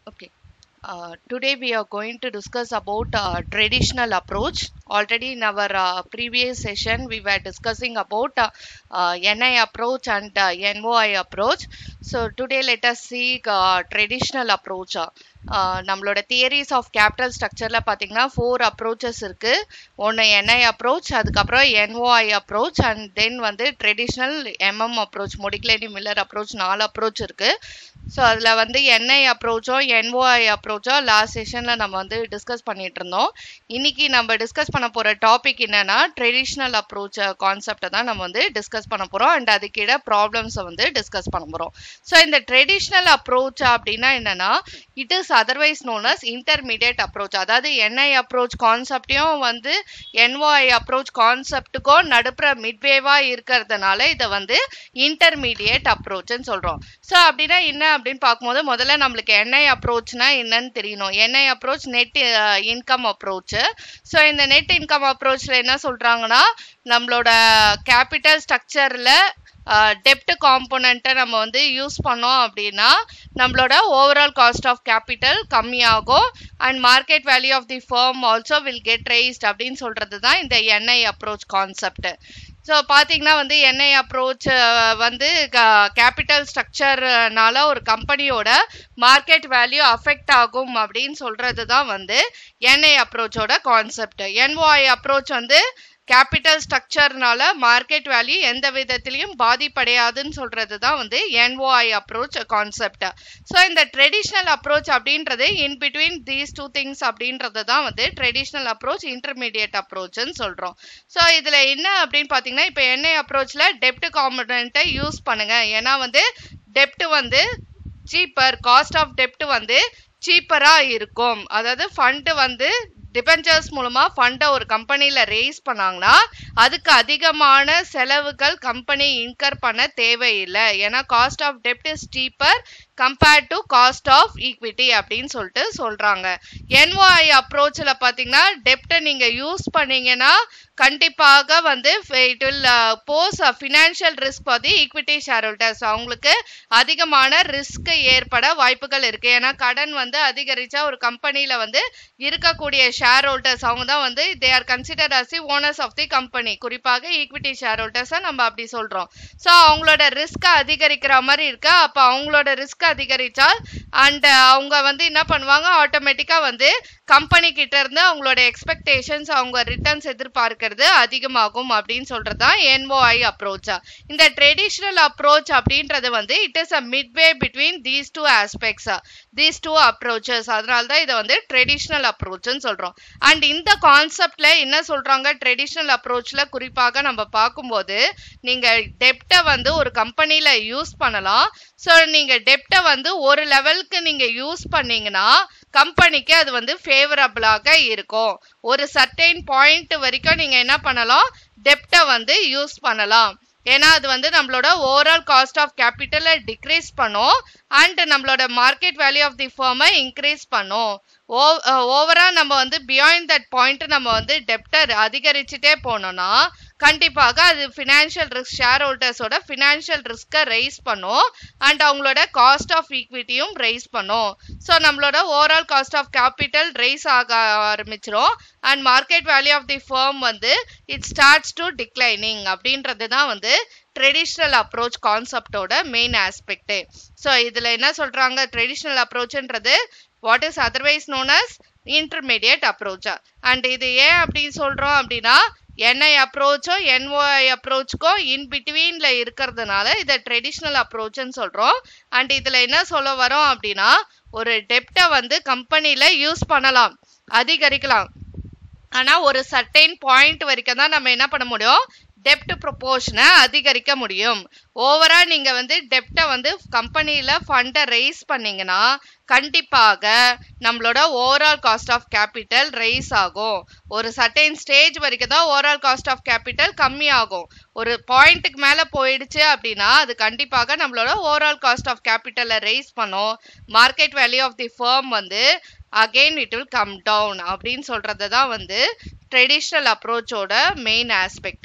Okay. Uh, today we are going to discuss about uh, traditional approach. Already in our uh, previous session we were discussing about uh, uh, NI approach and uh, NOI approach. So today let us see uh, traditional approach. Uh, நம்மளோட theories of capital ஸ்ட்ரக்சரில் பார்த்தீங்கன்னா four approaches இருக்கு ஒன்று NI approach அதுக்கப்புறம் NOI approach and then வந்து traditional MM approach Modigliani Miller approach நாலு approach இருக்கு so அதில் வந்து என்ஐ அப்ரோச்சோ என்ஓஐ அப்ரோச்சோ லாஸ்ட் செஷனில் நம்ம வந்து டிஸ்கஸ் பண்ணிட்டு இருந்தோம் இன்னைக்கு நம்ம டிஸ்கஸ் பண்ண போகிற டாபிக் என்னன்னா ட்ரெடிஷ்னல் அப்ரோச் கான்செப்டை தான் நம்ம வந்து டிஸ்கஸ் பண்ண போகிறோம் அண்ட் அதுக்கிட ப்ராப்ளம்ஸை வந்து டிஸ்கஸ் பண்ண போகிறோம் ஸோ இந்த ட்ரெடிஷ்னல் அப்ரோச் அப்படின்னா என்னன்னா it is otherwise known as intermediate approach அதாவது என்ஐ அப்ரோச் கான்செப்டையும் வந்து என்ஓஐ அப்ரோச் கான்செப்டுக்கும் நடுப்புற மிட்வேவா இருக்கிறதுனால இதை வந்து இன்டர்மீடியட் அப்ரோச்னு சொல்றோம் ஸோ அப்படின்னா என்ன அப்படின்னு பார்க்கும்போது முதல்ல நம்மளுக்கு என்ஐ அப்ரோச்னா என்னன்னு தெரியணும் NI approach net income approach so இந்த நெட் இன்கம் அப்ரோச்ல என்ன சொல்றாங்கன்னா நம்மளோட கேபிட்டல் ஸ்ட்ரக்சர்ல டெப்ட் காம்போனண்ட்டை நம்ம வந்து யூஸ் பண்ணோம் அப்படின்னா நம்மளோட ஓவரால் காஸ்ட் ஆஃப் கேபிட்டல் கம்மியாகும் and market value of the firm also will get raised அப்படின்னு சொல்றது தான் இந்த என்ஐ அப்ரோச் கான்செப்ட் ஸோ பார்த்தீங்கன்னா வந்து என்ஐ அப்ரோச் வந்து கேபிட்டல் ஸ்ட்ரக்சர்னால ஒரு கம்பெனியோட மார்க்கெட் வேல்யூ அஃபெக்ட் ஆகும் அப்படின்னு சொல்றது தான் வந்து என்ஐ அப்ரோச்சோட கான்செப்ட் என்ஓஐ அப்ரோச் வந்து கேபிட்டல் ஸ்ட்ரக்சர்னால மார்க்கெட் வேல்யூ எந்த விதத்திலையும் பாதிப்படையாதுன்னு சொல்றது தான் வந்து என்ஓஐ அப்ரோச் கான்செப்ட் ஸோ இந்த ட்ரெடிஷ்னல் அப்ரோச் அப்படின்றது in between these two things அப்படின்றது தான் வந்து ட்ரெடிஷ்னல் அப்ரோச் இன்டர்மீடியட் அப்ரோச்னு சொல்றோம் ஸோ இதுல என்ன அப்படின்னு பார்த்தீங்கன்னா இப்போ என்ஐ அப்ரோச்ல டெப்ட் காம்பனண்ட்டை யூஸ் பண்ணுங்க ஏன்னா வந்து டெப்ட் வந்து சீப்பர் காஸ்ட் ஆஃப் டெப்ட் வந்து சீப்பரா இருக்கும் அதாவது ஃபண்டு வந்து டிபெஞ்சர்ஸ் மூலமா ஃபண்டை ஒரு கம்பெனில ரேஸ் பண்ணாங்கன்னா அதுக்கு அதிகமான செலவுகள் கம்பெனி இன்கர் பண்ண தேவையில்லை ஏன்னா காஸ்ட் ஆஃப் டெப்ட் is cheaper compared to cost of equity அப்படின்னு சொல்லிட்டு சொல்றாங்க என்ஓஐ அப்ரோச்சில் பார்த்தீங்கன்னா டெப்டை நீங்க யூஸ் பண்ணீங்கன்னா கண்டிப்பாக வந்து it will pose financial risk பார்த்து ஈக்விட்டி ஷேர் ஹோல்டர்ஸ் அவங்களுக்கு அதிகமான ரிஸ்க் ஏற்பட வாய்ப்புகள் இருக்கு ஏன்னா கடன் வந்து அதிகரிச்சா ஒரு கம்பெனியில வந்து இருக்கக்கூடிய ஷேர் ஹோல்டர்ஸ் அவங்க தான் வந்து they are consider as the owners of the company குறிப்பாக ஈக்விட்டி ஷேர் ஹோல்டர்ஸை நம்ம அப்படி சொல்றோம் ஸோ அவங்களோட ரிஸ்க் அதிகரிக்கிற மாதிரி இருக்கு அப்போ அவங்களோட ரிஸ்க் அதிகரிச்சால் அண்ட் அவங்க வந்து என்ன பண்ணுவாங்க ஆட்டோமேட்டிக்கா வந்து கம்பெனி கிட்ட இருந்து அவங்களோட எக்ஸ்பெக்டேஷன்ஸ் அவங்க ரிட்டர்ன்ஸ் எதிர்பார்க்கறது அதிகமாகும் அப்படின்னு சொல்றது தான் என்ஓஐ அப்ரோச் இந்த ட்ரெடிஷ்னல் அப்ரோச் அப்படின்றது வந்து it is a midway between these two aspects these two approaches அதனால தான் இதை வந்து ட்ரெடிஷ்னல் அப்ரோச்னு சொல்றோம் அண்ட் இந்த கான்செப்ட்ல என்ன சொல்றாங்க ட்ரெடிஷ்னல் அப்ரோச்ல குறிப்பாக நம்ம பார்க்கும்போது நீங்க டெப்டை வந்து ஒரு கம்பெனில யூஸ் பண்ணலாம் ஸோ நீங்க டெப்டை வந்து ஒரு லெவலுக்கு நீங்க யூஸ் பண்ணீங்கன்னா கம்பெனிக்கு அது வந்து ஃபேவரபிளாக இருக்கும் ஒரு சர்டைன் பாயிண்ட் வரைக்கும் நீங்க என்ன பண்ணலாம் டெப்டை வந்து யூஸ் பண்ணலாம் ஏன்னா அது வந்து நம்மளோட ஓவரால் காஸ்ட் ஆஃப் கேபிட்டலை டிக்ரீஸ் பண்ணும் அண்ட் நம்மளோட மார்க்கெட் வேல்யூ ஆஃப் தி ஃபர்மை இன்க்ரீஸ் பண்ணும் ஓ ஓவரா நம்ம வந்து பியாண்ட் தட் பாயிண்ட் நம்ம வந்து டெப்டர் அதிகரிச்சுட்டே போனோம்னா கண்டிப்பாக அது ஃபினான்ஷியல் ரிஸ்க் ஷேர் ஹோல்டர்ஸோட ஃபினான்ஷியல் ரிஸ்க்கை ரைஸ் பண்ணும் அண்ட் அவங்களோட காஸ்ட் ஆஃப் ஈக்விட்டியும் ரைஸ் பண்ணும் ஸோ நம்மளோட overall cost of capital rise ஆக ஆரம்பிச்சிரும் and market value of the firm வந்து இட் ஸ்டார்ட்ஸ் டு டிக்ளைனிங் அப்படின்றது தான் வந்து ட்ரெடிஷ்னல் அப்ரோச் கான்செப்டோட மெயின் ஆஸ்பெக்ட் ஸோ இதில் என்ன சொல்கிறாங்க ட்ரெடிஷ்னல் அப்ரோச்ன்றது what is otherwise known as intermediate அப்ரோச்சா அண்ட் இது ஏன் அப்படின்னு சொல்கிறோம் அப்படின்னா என்ஐ அப்ரோச்சும் என்ஓஐ அப்ரோச்சுக்கும் இன் பிட்வீன்ல இருக்கிறதுனால இதை ட்ரெடிஷ்னல் அப்ரோச்னு சொல்கிறோம் அண்ட் இதில் என்ன சொல்ல வரோம் அப்படின்னா ஒரு டெப்டை வந்து கம்பெனியில் யூஸ் பண்ணலாம் அதிகரிக்கலாம் ஆனால் ஒரு சர்டைன் பாயிண்ட் வரைக்கும் தான் நம்ம என்ன பண்ண முடியும் டெப்ட் ப்ரொபோஷனை அதிகரிக்க முடியும் ஓவரா நீங்க வந்து டெப்டை வந்து கம்பெனியில ஃபண்டை ரைஸ் பண்ணீங்கன்னா கண்டிப்பாக நம்மளோட overall cost of capital rise ஆகும் ஒரு சர்டைன் ஸ்டேஜ் வரைக்கும் தான் ஓவரால் காஸ்ட் ஆஃப் கேபிட்டல் கம்மியாகும் ஒரு பாயிண்ட்டுக்கு மேல போயிடுச்சு அப்படின்னா அது கண்டிப்பாக நம்மளோட ஓவரால் காஸ்ட் ஆஃப் கேபிட்டலை ரைஸ் பண்ணும் market value of the firm வந்து again it will come down அப்படின்னு சொல்றது தான் வந்து ட்ரெடிஷ்னல் அப்ரோச்சோட மெயின் ஆஸ்பெக்டே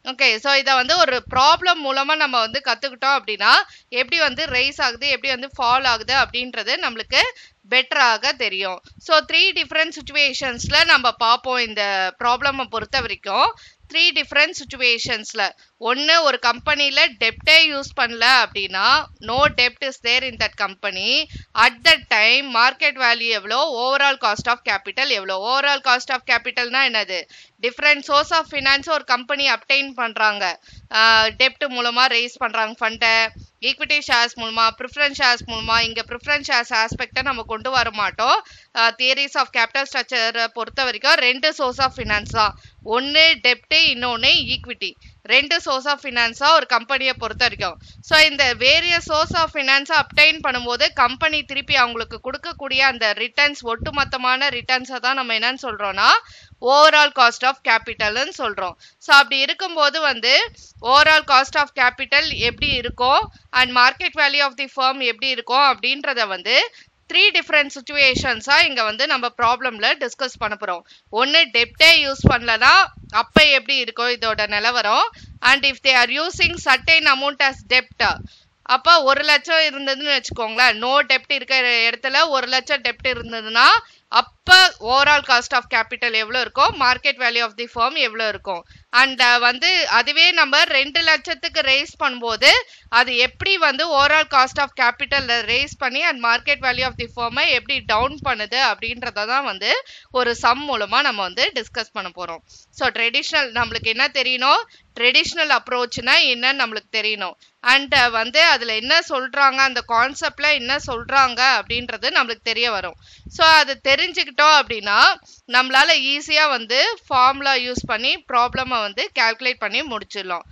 ஓகே ஸோ இதை வந்து ஒரு ப்ராப்ளம் மூலமா நம்ம வந்து கத்துக்கிட்டோம் அப்படின்னா எப்படி வந்து ரைஸ் ஆகுது எப்படி வந்து ஃபால் ஆகுது அப்படின்றது நம்மளுக்கு பெட்டராக தெரியும் ஸோ த்ரீ டிஃப்ரெண்ட் சுச்சுவேஷன்ஸ்ல நம்ம பார்ப்போம் இந்த ப்ராப்ளமை பொறுத்த வரைக்கும் த்ரீ டிஃப்ரெண்ட் சுச்சுவேஷன்ஸ்ல ஒன்று ஒரு கம்பெனியில் டெப்டே யூஸ் பண்ணல அப்படின்னா நோ டெப்ட் is there in that company at that time market value எவ்வளோ ஓவரால் காஸ்ட் ஆஃப் கேபிட்டல் எவ்வளோ ஓவரால் காஸ்ட் ஆஃப் கேபிட்டல்னா என்னது டிஃப்ரெண்ட் சோர்ஸ் ஆஃப் ஃபினான்ஸ் ஒரு கம்பெனி அப்டைன் பண்ணுறாங்க டெப்ட் மூலமாக ரைஸ் பண்ணுறாங்க ஃபண்டை ஈக்விட்டி ஷேர்ஸ் மூலமா ப்ரிஃபரன்ஸ் ஷேர்ஸ் மூலமா இங்கே ப்ரிஃபரன்ஸ் ஷேர்ஸ் ஆஸ்பெக்டை நம்ம கொண்டு வர மாட்டோம் தியரிஸ் ஆஃப் கேபிட்டல் ஸ்ட்ரக்சரை பொறுத்த வரைக்கும் ரெண்டு சோர்ஸ் ஆஃப் ஃபினான்ஸ் தான் ஒன்று டெப்ட்டு இன்னொன்று ஈக்விட்டி ரெண்டு சோர்ஸ் ஆஃப் ஃபினான்ஸாக ஒரு கம்பெனியை பொறுத்த வரைக்கும் ஸோ இந்த வேரியஸ் சோர்ஸ் ஆஃப் ஃபினான்ஸை அப்டைன் பண்ணும்போது கம்பெனி திருப்பி அவங்களுக்கு கொடுக்கக்கூடிய அந்த ரிட்டர்ன்ஸ் ஒட்டுமொத்தமான ரிட்டர்ன்ஸை தான் நம்ம என்னன்னு சொல்கிறோன்னா ஓவரால் காஸ்ட் ஆஃப் கேபிட்டல்னு சொல்கிறோம் ஸோ அப்படி இருக்கும்போது வந்து ஓவரால் காஸ்ட் ஆஃப் கேபிட்டல் எப்படி இருக்கும் and market value of the firm எப்படி இருக்கும் அப்படின்றத வந்து த்ரீ டிஃப்ரெண்ட் சுச்சுவேஷன்ஸாக இங்கே வந்து நம்ம ப்ராப்ளமில் டிஸ்கஸ் பண்ண போகிறோம் ஒன்று டெப்டே யூஸ் பண்ணலனா அப்போ எப்படி இருக்கும் இதோட நிலவரம் and if they are using certain amount as டெப்ட் அப்போ ஒரு லட்சம் இருந்ததுன்னு வச்சுக்கோங்களேன் நோ டெப்ட் இருக்கிற இடத்துல ஒரு லட்சம் டெப்ட் இருந்ததுன்னா அப்போ ஓவரால் காஸ்ட் ஆஃப் கேபிட்டல் எவ்வளோ இருக்கும் market value of the firm எவ்வளோ இருக்கும் அண்ட் வந்து அதுவே நம்ம ரெண்டு லட்சத்துக்கு ரேஸ் பண்ணும்போது அது எப்படி வந்து overall cost of capital raise பண்ணி and market value of the ஃபார்மை எப்படி டவுன் பண்ணுது அப்படின்றத தான் வந்து ஒரு சம் மூலமாக நம்ம வந்து டிஸ்கஸ் பண்ண போகிறோம் ஸோ ட்ரெடிஷ்னல் நம்மளுக்கு என்ன தெரியணும் ட்ரெடிஷ்னல் அப்ரோச்னா என்னன்னு நம்மளுக்கு தெரியணும் அண்ட் வந்து அதில் என்ன சொல்கிறாங்க அந்த கான்செப்டில் என்ன சொல்கிறாங்க அப்படின்றது நம்மளுக்கு தெரிய வரும் ஸோ அது தெரிஞ்சுக்கிட்டோம் அப்படின்னா நம்மளால ஈஸியாக வந்து ஃபார்முலா யூஸ் பண்ணி ப்ராப்ளமை வந்து கால்குலேட் பண்ணி முடிச்சிடலாம்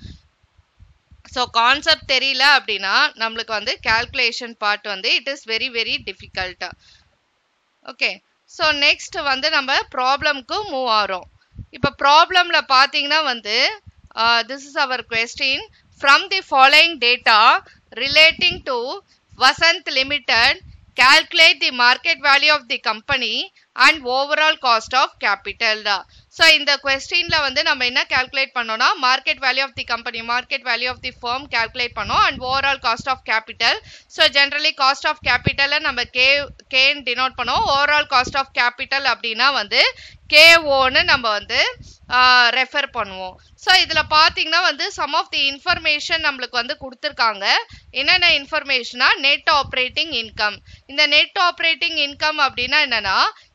ஸோ கான்செப்ட் தெரியல அப்படின்னா நம்மளுக்கு வந்து கால்குலேஷன் பார்ட் வந்து it is very very difficult okay so next வந்து நம்ம ப்ராப்ளம்க்கு மூவ் ஆகிறோம் இப்போ ப்ராப்ளமில் பார்த்தீங்கன்னா வந்து this is our question from the following data relating to Vasanth Limited calculate the market value of the company and overall cost of capital தான் so இந்த கொஸ்டின்ல வந்து நம்ம என்ன கால்குலேட் பண்ணோம்னா market value of the company market value of the firm calculate பண்ணோம் and overall cost of capital so generally cost of கேபிட்டலை நம்ம கே கேன்னு டினோட் பண்ணோம் ஓவரால் காஸ்ட் ஆஃப் கேபிட்டல் அப்படின்னா வந்து கேஓன்னு நம்ம வந்து ரெஃபர் பண்ணுவோம் ஸோ இதில் பார்த்தீங்கன்னா வந்து சம் ஆஃப் தி இன்ஃபர்மேஷன் நம்மளுக்கு வந்து கொடுத்துருக்காங்க என்னென்ன இன்ஃபர்மேஷனா நெட் ஆப்ரேட்டிங் இன்கம் இந்த நெட் ஆப்ரேட்டிங் இன்கம் அப்படின்னா என்னன்னா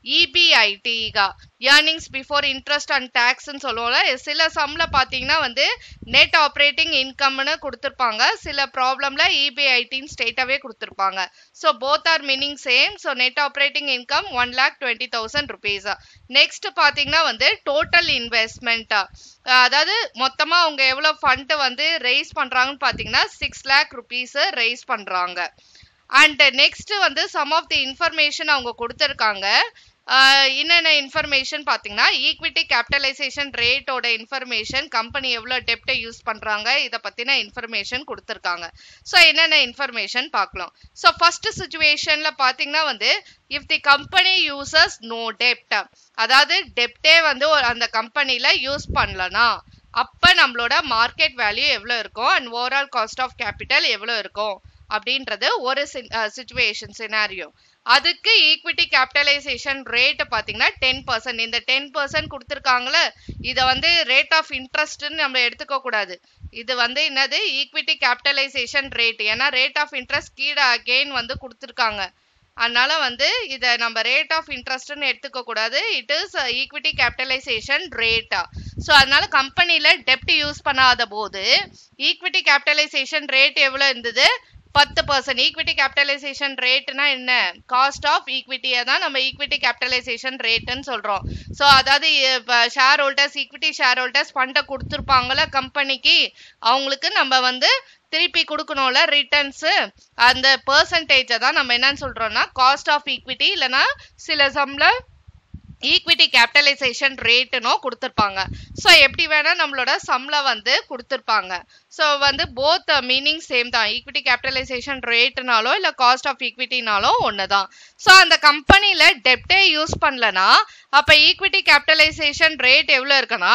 இபிஐடிகா ஏர்னிங்ஸ் பிஃபோர் இன்ட்ரெஸ்ட் அண்ட் டேக்ஸ்ன்னு சொல்லுவோம்ல சில சம்ல பார்த்தீங்கன்னா வந்து நெட் ஆப்ரேட்டிங் இன்கம்னு கொடுத்துருப்பாங்க சில ப்ராப்ளம்ல இபிஐடின்னு ஸ்டேட்டாகவே கொடுத்துருப்பாங்க so both are meaning same so net operating income one lakh twenty thousand rupees next பார்த்தீங்கன்னா வந்து டோட்டல் இன்வெஸ்ட்மெண்ட்டா அதாவது மொத்தமாக அவங்க எவ்வளோ ஃபண்டு வந்து ரைஸ் பண்ணுறாங்கன்னு பார்த்தீங்கன்னா சிக்ஸ் லேக் ருபீஸ் ரைஸ் பண்ணுறாங்க அண்ட் நெக்ஸ்ட் வந்து சம் ஆஃப் தி இன்ஃபர்மேஷன் அவங்க கொடுத்துருக்காங்க என்னென்ன இன்ஃபர்மேஷன் பார்த்தீங்கன்னா ஈக்விட்டி கேபிட்டலைசேஷன் ரேட்டோட இன்ஃபர்மேஷன் கம்பெனி எவ்வளோ டெப்டை யூஸ் பண்ணுறாங்க இதை பற்றின இன்ஃபர்மேஷன் கொடுத்துருக்காங்க ஸோ என்னென்ன இன்ஃபர்மேஷன் பார்க்கலாம் ஸோ ஃபர்ஸ்ட் சுச்சுவேஷனில் பார்த்தீங்கன்னா வந்து if the company uses no டெப்ட் அதாவது டெப்டே வந்து அந்த கம்பெனியில் யூஸ் பண்ணலனா அப்போ நம்மளோட மார்க்கெட் வேல்யூ எவ்வளோ இருக்கும் and overall cost of capital எவ்வளோ இருக்கும் அப்படின்றது ஒரு சுச்சுவேஷன் சினாரியோ அதுக்கு ஈக்விட்டி கேபிட்டலைசேஷன் ரேட் பார்த்தீங்கன்னா டென் பர்சன்ட் இந்த டென் பர்சன்ட் கொடுத்துருக்காங்களே இதை வந்து ரேட் ஆஃப் இன்ட்ரெஸ்ட்னு நம்ம எடுத்துக்க கூடாது இது வந்து என்னது ஈக்விட்டி கேபிட்டலைசேஷன் ரேட் ஏன்னா ரேட் ஆஃப் இன்ட்ரெஸ்ட் கீழே அகெயின் வந்து கொடுத்துருக்காங்க அதனால வந்து இதை நம்ம ரேட் ஆஃப் இன்ட்ரெஸ்ட்னு எடுத்துக்க கூடாது இட் இஸ் ஈக்விட்டி கேபிட்டலைசேஷன் ரேட்டா ஸோ அதனால கம்பெனியில் டெப்ட் யூஸ் பண்ணாத போது ஈக்விட்டி கேபிட்டலைசேஷன் ரேட் எவ்வளோ இருந்தது பத்து பர்சன்ட் ஈக்விட்டி கேபிட்டலைசேஷன் ரேட்னா என்ன காஸ்ட் ஆஃப் ஈக்விட்டியை தான் நம்ம ஈக்விட்டி கேபிட்டலைசேஷன் ரேட்டுன்னு சொல்கிறோம் ஸோ அதாவது இப்போ shareholders equity share shareholders ஃபண்டை கொடுத்துருப்பாங்கல்ல கம்பெனிக்கு அவங்களுக்கு நம்ம வந்து திருப்பி கொடுக்கணும்ல ரிட்டர்ன்ஸு அந்த பர்சன்டேஜை தான் நம்ம என்னன்னு சொல்கிறோம்னா காஸ்ட் ஆஃப் ஈக்விட்டி இல்லைன்னா சில சம்ல ஈக்விட்டி கேபிட்டலைசேஷன் ரேட்டுனோ கொடுத்துருப்பாங்க ஸோ எப்படி வேணால் நம்மளோட சம்ல வந்து கொடுத்துருப்பாங்க ஸோ வந்து போத் மீனிங் சேம் தான் ஈக்விட்டி கேபிட்டலைசேஷன் ரேட்டுனாலோ இல்லை காஸ்ட் ஆஃப் ஈக்விட்டினாலோ ஒன்று தான் ஸோ அந்த கம்பெனியில் டெப்டே யூஸ் பண்ணலனா அப்போ ஈக்விட்டி கேபிட்டலைசேஷன் ரேட் எவ்வளோ இருக்குன்னா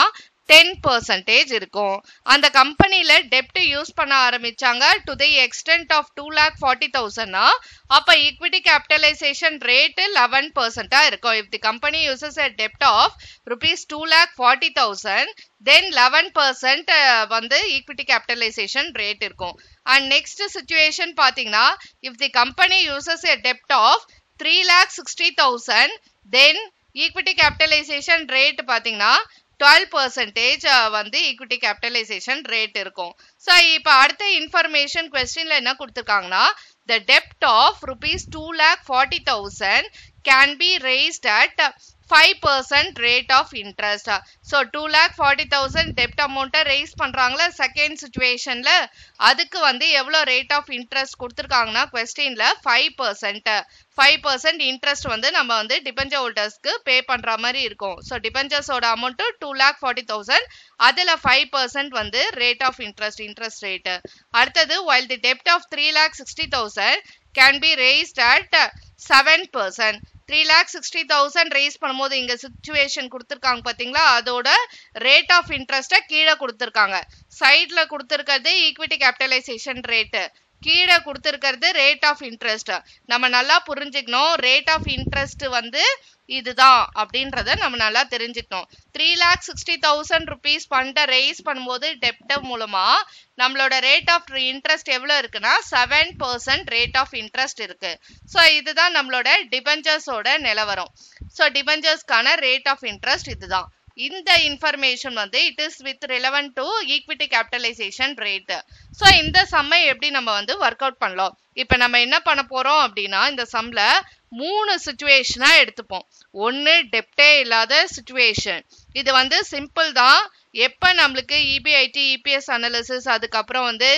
டென் பர்சன்டேஜ் இருக்கும் அந்த கம்பெனில டெப்ட் யூஸ் பண்ண ஆரம்பிச்சாங்க to the extent of two lakh forty தௌசண்ட்னா அப்ப ஈக்விட்டி கேபிட்டலைசேஷன் ரேட்டு லெவன் பர்சன்டா இருக்கும் if the company uses a டெப்ட் of rupees two lakh forty thousand then eleven percent வந்து ஈக்விட்டி கேபிட்டலைசேஷன் ரேட் இருக்கும் அண்ட் நெக்ஸ்ட் சுச்சுவேஷன் பாத்தீங்கன்னா if the company uses a டெப்ட் of three lakh sixty thousand then equity capitalization rate பாத்தீங்கன்னா twelve percentage வந்து equity capitalization rate இருக்கும் so இப்போ அடுத்த information கொஸ்டின்ல என்ன கொடுத்துருக்காங்கன்னா த டெப்ட் of rupees two lakh forty thousand can be raised at five percent rate of interest so two lakh forty thousand டெப்ட் அமௌண்ட்டை race பண்ணுறாங்களா செகண்ட் சுச்சுவேஷனில் அதுக்கு வந்து எவ்வளோ ரேட் ஆஃப் இன்ட்ரெஸ்ட் கொடுத்துருக்காங்கன்னா கொஸ்டினில் five percent five percent interest வந்து நம்ம வந்து டிபெஞ்சர் ஹோல்டர்ஸ்க்கு பே பண்ணுற மாதிரி இருக்கும் ஸோ டிபெஞ்சர்ஸோட amount two lakh forty thousand அதில் ஃபைவ் பர்சன்ட் வந்து rate of interest interest rate அடுத்தது வைல் தி டெப்ட் of three lakh sixty thousand can be raised at seven percent three lakh sixty thousand raise பண்ணும்போது இங்கே சுச்சுவேஷன் கொடுத்துருக்காங்க பார்த்தீங்களா அதோட ரேட் ஆஃப் இன்ட்ரெஸ்ட்டை கீழே கொடுத்துருக்காங்க சைடில் கொடுத்துருக்கிறது ஈக்விட்டி கேபிட்டலைசேஷன் ரேட்டு கீழே கொடுத்துருக்கிறது ரேட் ஆஃப் இன்ட்ரெஸ்ட் நம்ம நல்லா புரிஞ்சுக்கணும் ரேட் ஆஃப் இன்ட்ரெஸ்ட் வந்து இதுதான் அப்படின்றத நம்ம நல்லா தெரிஞ்சுக்கணும் three lakh sixty thousand rupees ஃபண்டை ரேஸ் பண்ணும்போது டெப்ட் மூலமா நம்மளோட ரேட் ஆஃப் இன்ட்ரெஸ்ட் எவ்வளோ இருக்குன்னா seven percent rate of interest இருக்கு ஸோ இதுதான் நம்மளோட டிபெஞ்சர்ஸோட நிலவரம் ஸோ டிபெஞ்சர்ஸ்க்கான ரேட் ஆஃப் இன்ட்ரெஸ்ட் இதுதான் இந்த இன்ஃபர்மேஷன் வந்து it is with relevant to equity capitalization rate so இந்த சம்மை எப்படி நம்ம வந்து ஒர்க் அவுட் பண்ணலாம் இப்போ நம்ம என்ன பண்ண போறோம் அப்படின்னா இந்த சம்ல மூணு சுச்சுவேஷனா எடுத்துப்போம் ஒன்று டெப்டே இல்லாத சுச்சுவேஷன் இது வந்து சிம்பிள் தான் எப்போ நம்மளுக்கு இபிஐடி இபிஎஸ் அனாலிசிஸ் அதுக்கப்புறம் வந்து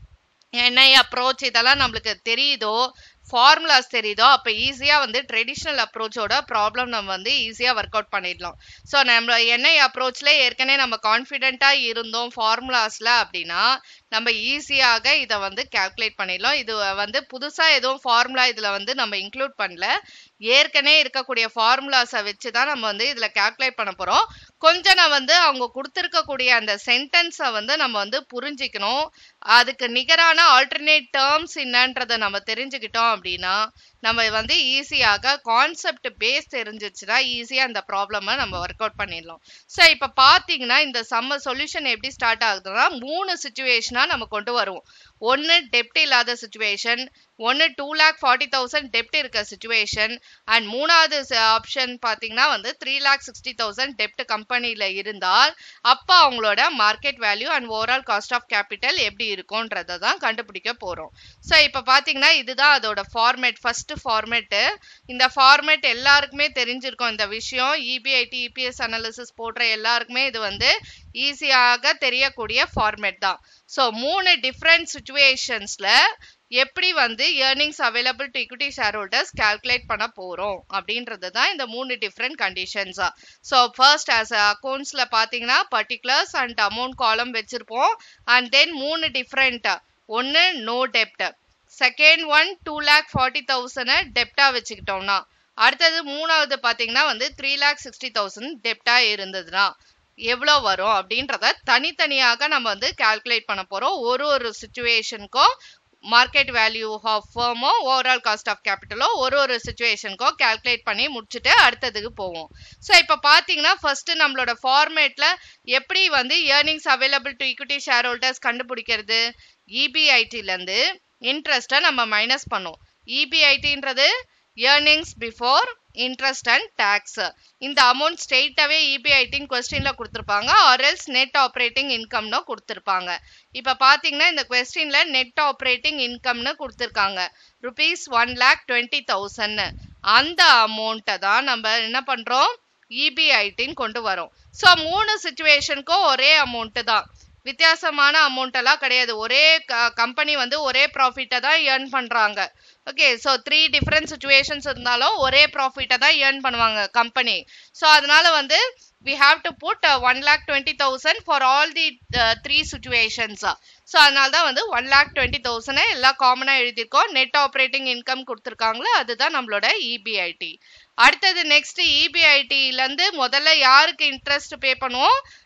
என்ஐ அப்ரோச் இதெல்லாம் நம்மளுக்கு தெரியுதோ ஃபார்முலாஸ் தெரியுதோ அப்போ ஈஸியாக வந்து ட்ரெடிஷ்னல் அப்ரோச்சோட ப்ராப்ளம் நம்ம வந்து ஈஸியாக ஒர்க் அவுட் பண்ணிடலாம் ஸோ நம்ம என்ஐ அப்ரோச்சில் ஏற்கனவே நம்ம கான்ஃபிடென்ட்டாக இருந்தோம் ஃபார்முலாஸில் அப்படின்னா நம்ம ஈஸியாக இதை வந்து கால்குலேட் பண்ணிடலாம் இது வந்து புதுசாக எதுவும் ஃபார்முலா இதில் வந்து நம்ம இன்க்ளூட் பண்ணல ஏற்கனவே இருக்கக்கூடிய ஃபார்முலாஸை வச்சு தான் நம்ம வந்து இதில் கால்குலேட் பண்ண போகிறோம் கொஞ்சம் நான் வந்து அவங்க கொடுத்துருக்கக்கூடிய அந்த சென்டென்ஸை வந்து நம்ம வந்து புரிஞ்சிக்கணும் அதுக்கு நிகரான ஆல்டர்னேட் டேர்ம்ஸ் என்னன்றதை நம்ம தெரிஞ்சுக்கிட்டோம் அப்படின்னா நம்ம வந்து ஈஸியாக கான்செப்ட் பேஸ் தெரிஞ்சிச்சுன்னா ஈஸியாக அந்த ப்ராப்ளமை நம்ம ஒர்க் அவுட் பண்ணிடலாம் ஸோ இப்போ பார்த்தீங்கன்னா இந்த சம்ம சொல்யூஷன் எப்படி ஸ்டார்ட் ஆகுதுன்னா மூணு சுச்சுவேஷனாக நம்ம கொண்டு வருவோம் ஒன்று டெப்ட் இல்லாத சுச்சுவேஷன் ஒன்று டூ லேக் ஃபார்ட்டி தௌசண்ட் டெப்ட் இருக்க சுச்சுவேஷன் அண்ட் மூணாவது ஆப்ஷன் பார்த்தீங்கன்னா வந்து த்ரீ லேக் சிக்ஸ்டி தௌசண்ட் டெப்ட் கம்பெனியில் இருந்தால் அப்போ அவங்களோட market value and overall cost of capital எப்படி இருக்கும்ன்றதை தான் கண்டுபிடிக்க போகிறோம் ஸோ இப்போ பார்த்தீங்கன்னா இதுதான் அதோட ஃபார்மேட் ஃபர்ஸ்ட் ஃபார்மேட்டு இந்த ஃபார்மேட் எல்லாருக்குமே தெரிஞ்சிருக்கும் இந்த விஷயம் இபிஐடி இபிஎஸ் அனாலிசிஸ் போடுற எல்லாருக்குமே இது வந்து ஈஸியாக தெரியக்கூடிய ஃபார்மேட் தான் ஸோ மூணு டிஃப்ரெண்ட் சுச்சுவேஷன்ஸில் எப்படி வந்து earnings available to equity shareholders calculate பண்ண போகிறோம் அப்படின்றது தான் இந்த மூணு டிஃப்ரெண்ட் கண்டிஷன்ஸா ஸோ ஃபர்ஸ்ட் ஆஸ் அக்கௌண்ட்ஸில் பார்த்தீங்கன்னா பர்டிகுலர்ஸ் அண்ட் அமௌண்ட் காலம் வச்சுருப்போம் அண்ட் தென் மூணு டிஃப்ரெண்ட் ஒன்று நோ டெப்ட் second one two lakh forty தௌசண்டை டெப்டாக வச்சுக்கிட்டோம்னா அடுத்தது மூணாவது பார்த்தீங்கன்னா வந்து த்ரீ லேக் சிக்ஸ்டி தௌசண்ட் டெப்டாக இருந்ததுன்னா எவ்வளோ வரும் அப்படின்றத தனித்தனியாக நம்ம வந்து கால்குலேட் பண்ண போகிறோம் ஒரு ஒரு சுச்சுவேஷனுக்கும் மார்க்கெட் வேல்யூ ஆஃப் ஃபர்மோ ஓவரால் காஸ்ட் ஆஃப் கேபிட்டலோ ஒரு ஒரு சுச்சுவேஷனுக்கோ கால்குலேட் பண்ணி முடிச்சுட்டு அடுத்ததுக்கு போவோம் ஸோ இப்போ பார்த்தீங்கன்னா ஃபர்ஸ்ட் நம்மளோட ஃபார்மேட்டில் எப்படி வந்து earnings available to equity share shareholders கண்டுபிடிக்கிறது இபிஐடிலேருந்து இன்ட்ரெஸ்ட்டை நம்ம மைனஸ் பண்ணோம் இபிஐடின்றது earnings before interest and tax இந்த அமௌண்ட் ஸ்ட்ரெயிட்டாகவே இபிஐடின்னு கொஸ்டினில் கொடுத்துருப்பாங்க ஆர்எல்ஸ் நெட் ஆப்ரேட்டிங் இன்கம்னு கொடுத்துருப்பாங்க இப்போ பார்த்தீங்கன்னா இந்த கொஸ்டினில் நெட் ஆப்ரேட்டிங் இன்கம்னு கொடுத்துருக்காங்க ருபீஸ் ஒன் லேக் டுவெண்ட்டி தௌசண்ட்னு அந்த அமௌண்ட்டை தான் நம்ம என்ன பண்ணுறோம் இபிஐடின்னு கொண்டு வரோம் ஸோ மூணு சுச்சுவேஷனுக்கும் ஒரே அமௌண்ட்டு தான் வித்தியாசமான அமௌண்ட் எல்லாம் கிடையாது ஒரே கம்பெனி வந்து ஒரே ப்ராஃபிட்டை தான் ஏர்ன் பண்ணுறாங்க okay so three different situations இருந்தாலும் ஒரே ப்ராஃபிட்டை தான் ஏர்ன் பண்ணுவாங்க கம்பெனி ஸோ அதனால வந்து we have to put one lakh twenty thousand for all the three situations so அதனால தான் வந்து ஒன் லேக் டுவெண்ட்டி தௌசண்ட் எல்லாம் காமனாக எழுதியிருக்கோம் நெட் ஆப்ரேட்டிங் இன்கம் கொடுத்துருக்காங்களோ அதுதான் நம்மளோட இபிஐடி அடுத்தது நெக்ஸ்ட் இபிஐடிலேருந்து முதல்ல யாருக்கு இன்ட்ரெஸ்ட் பே பண்ணுவோம்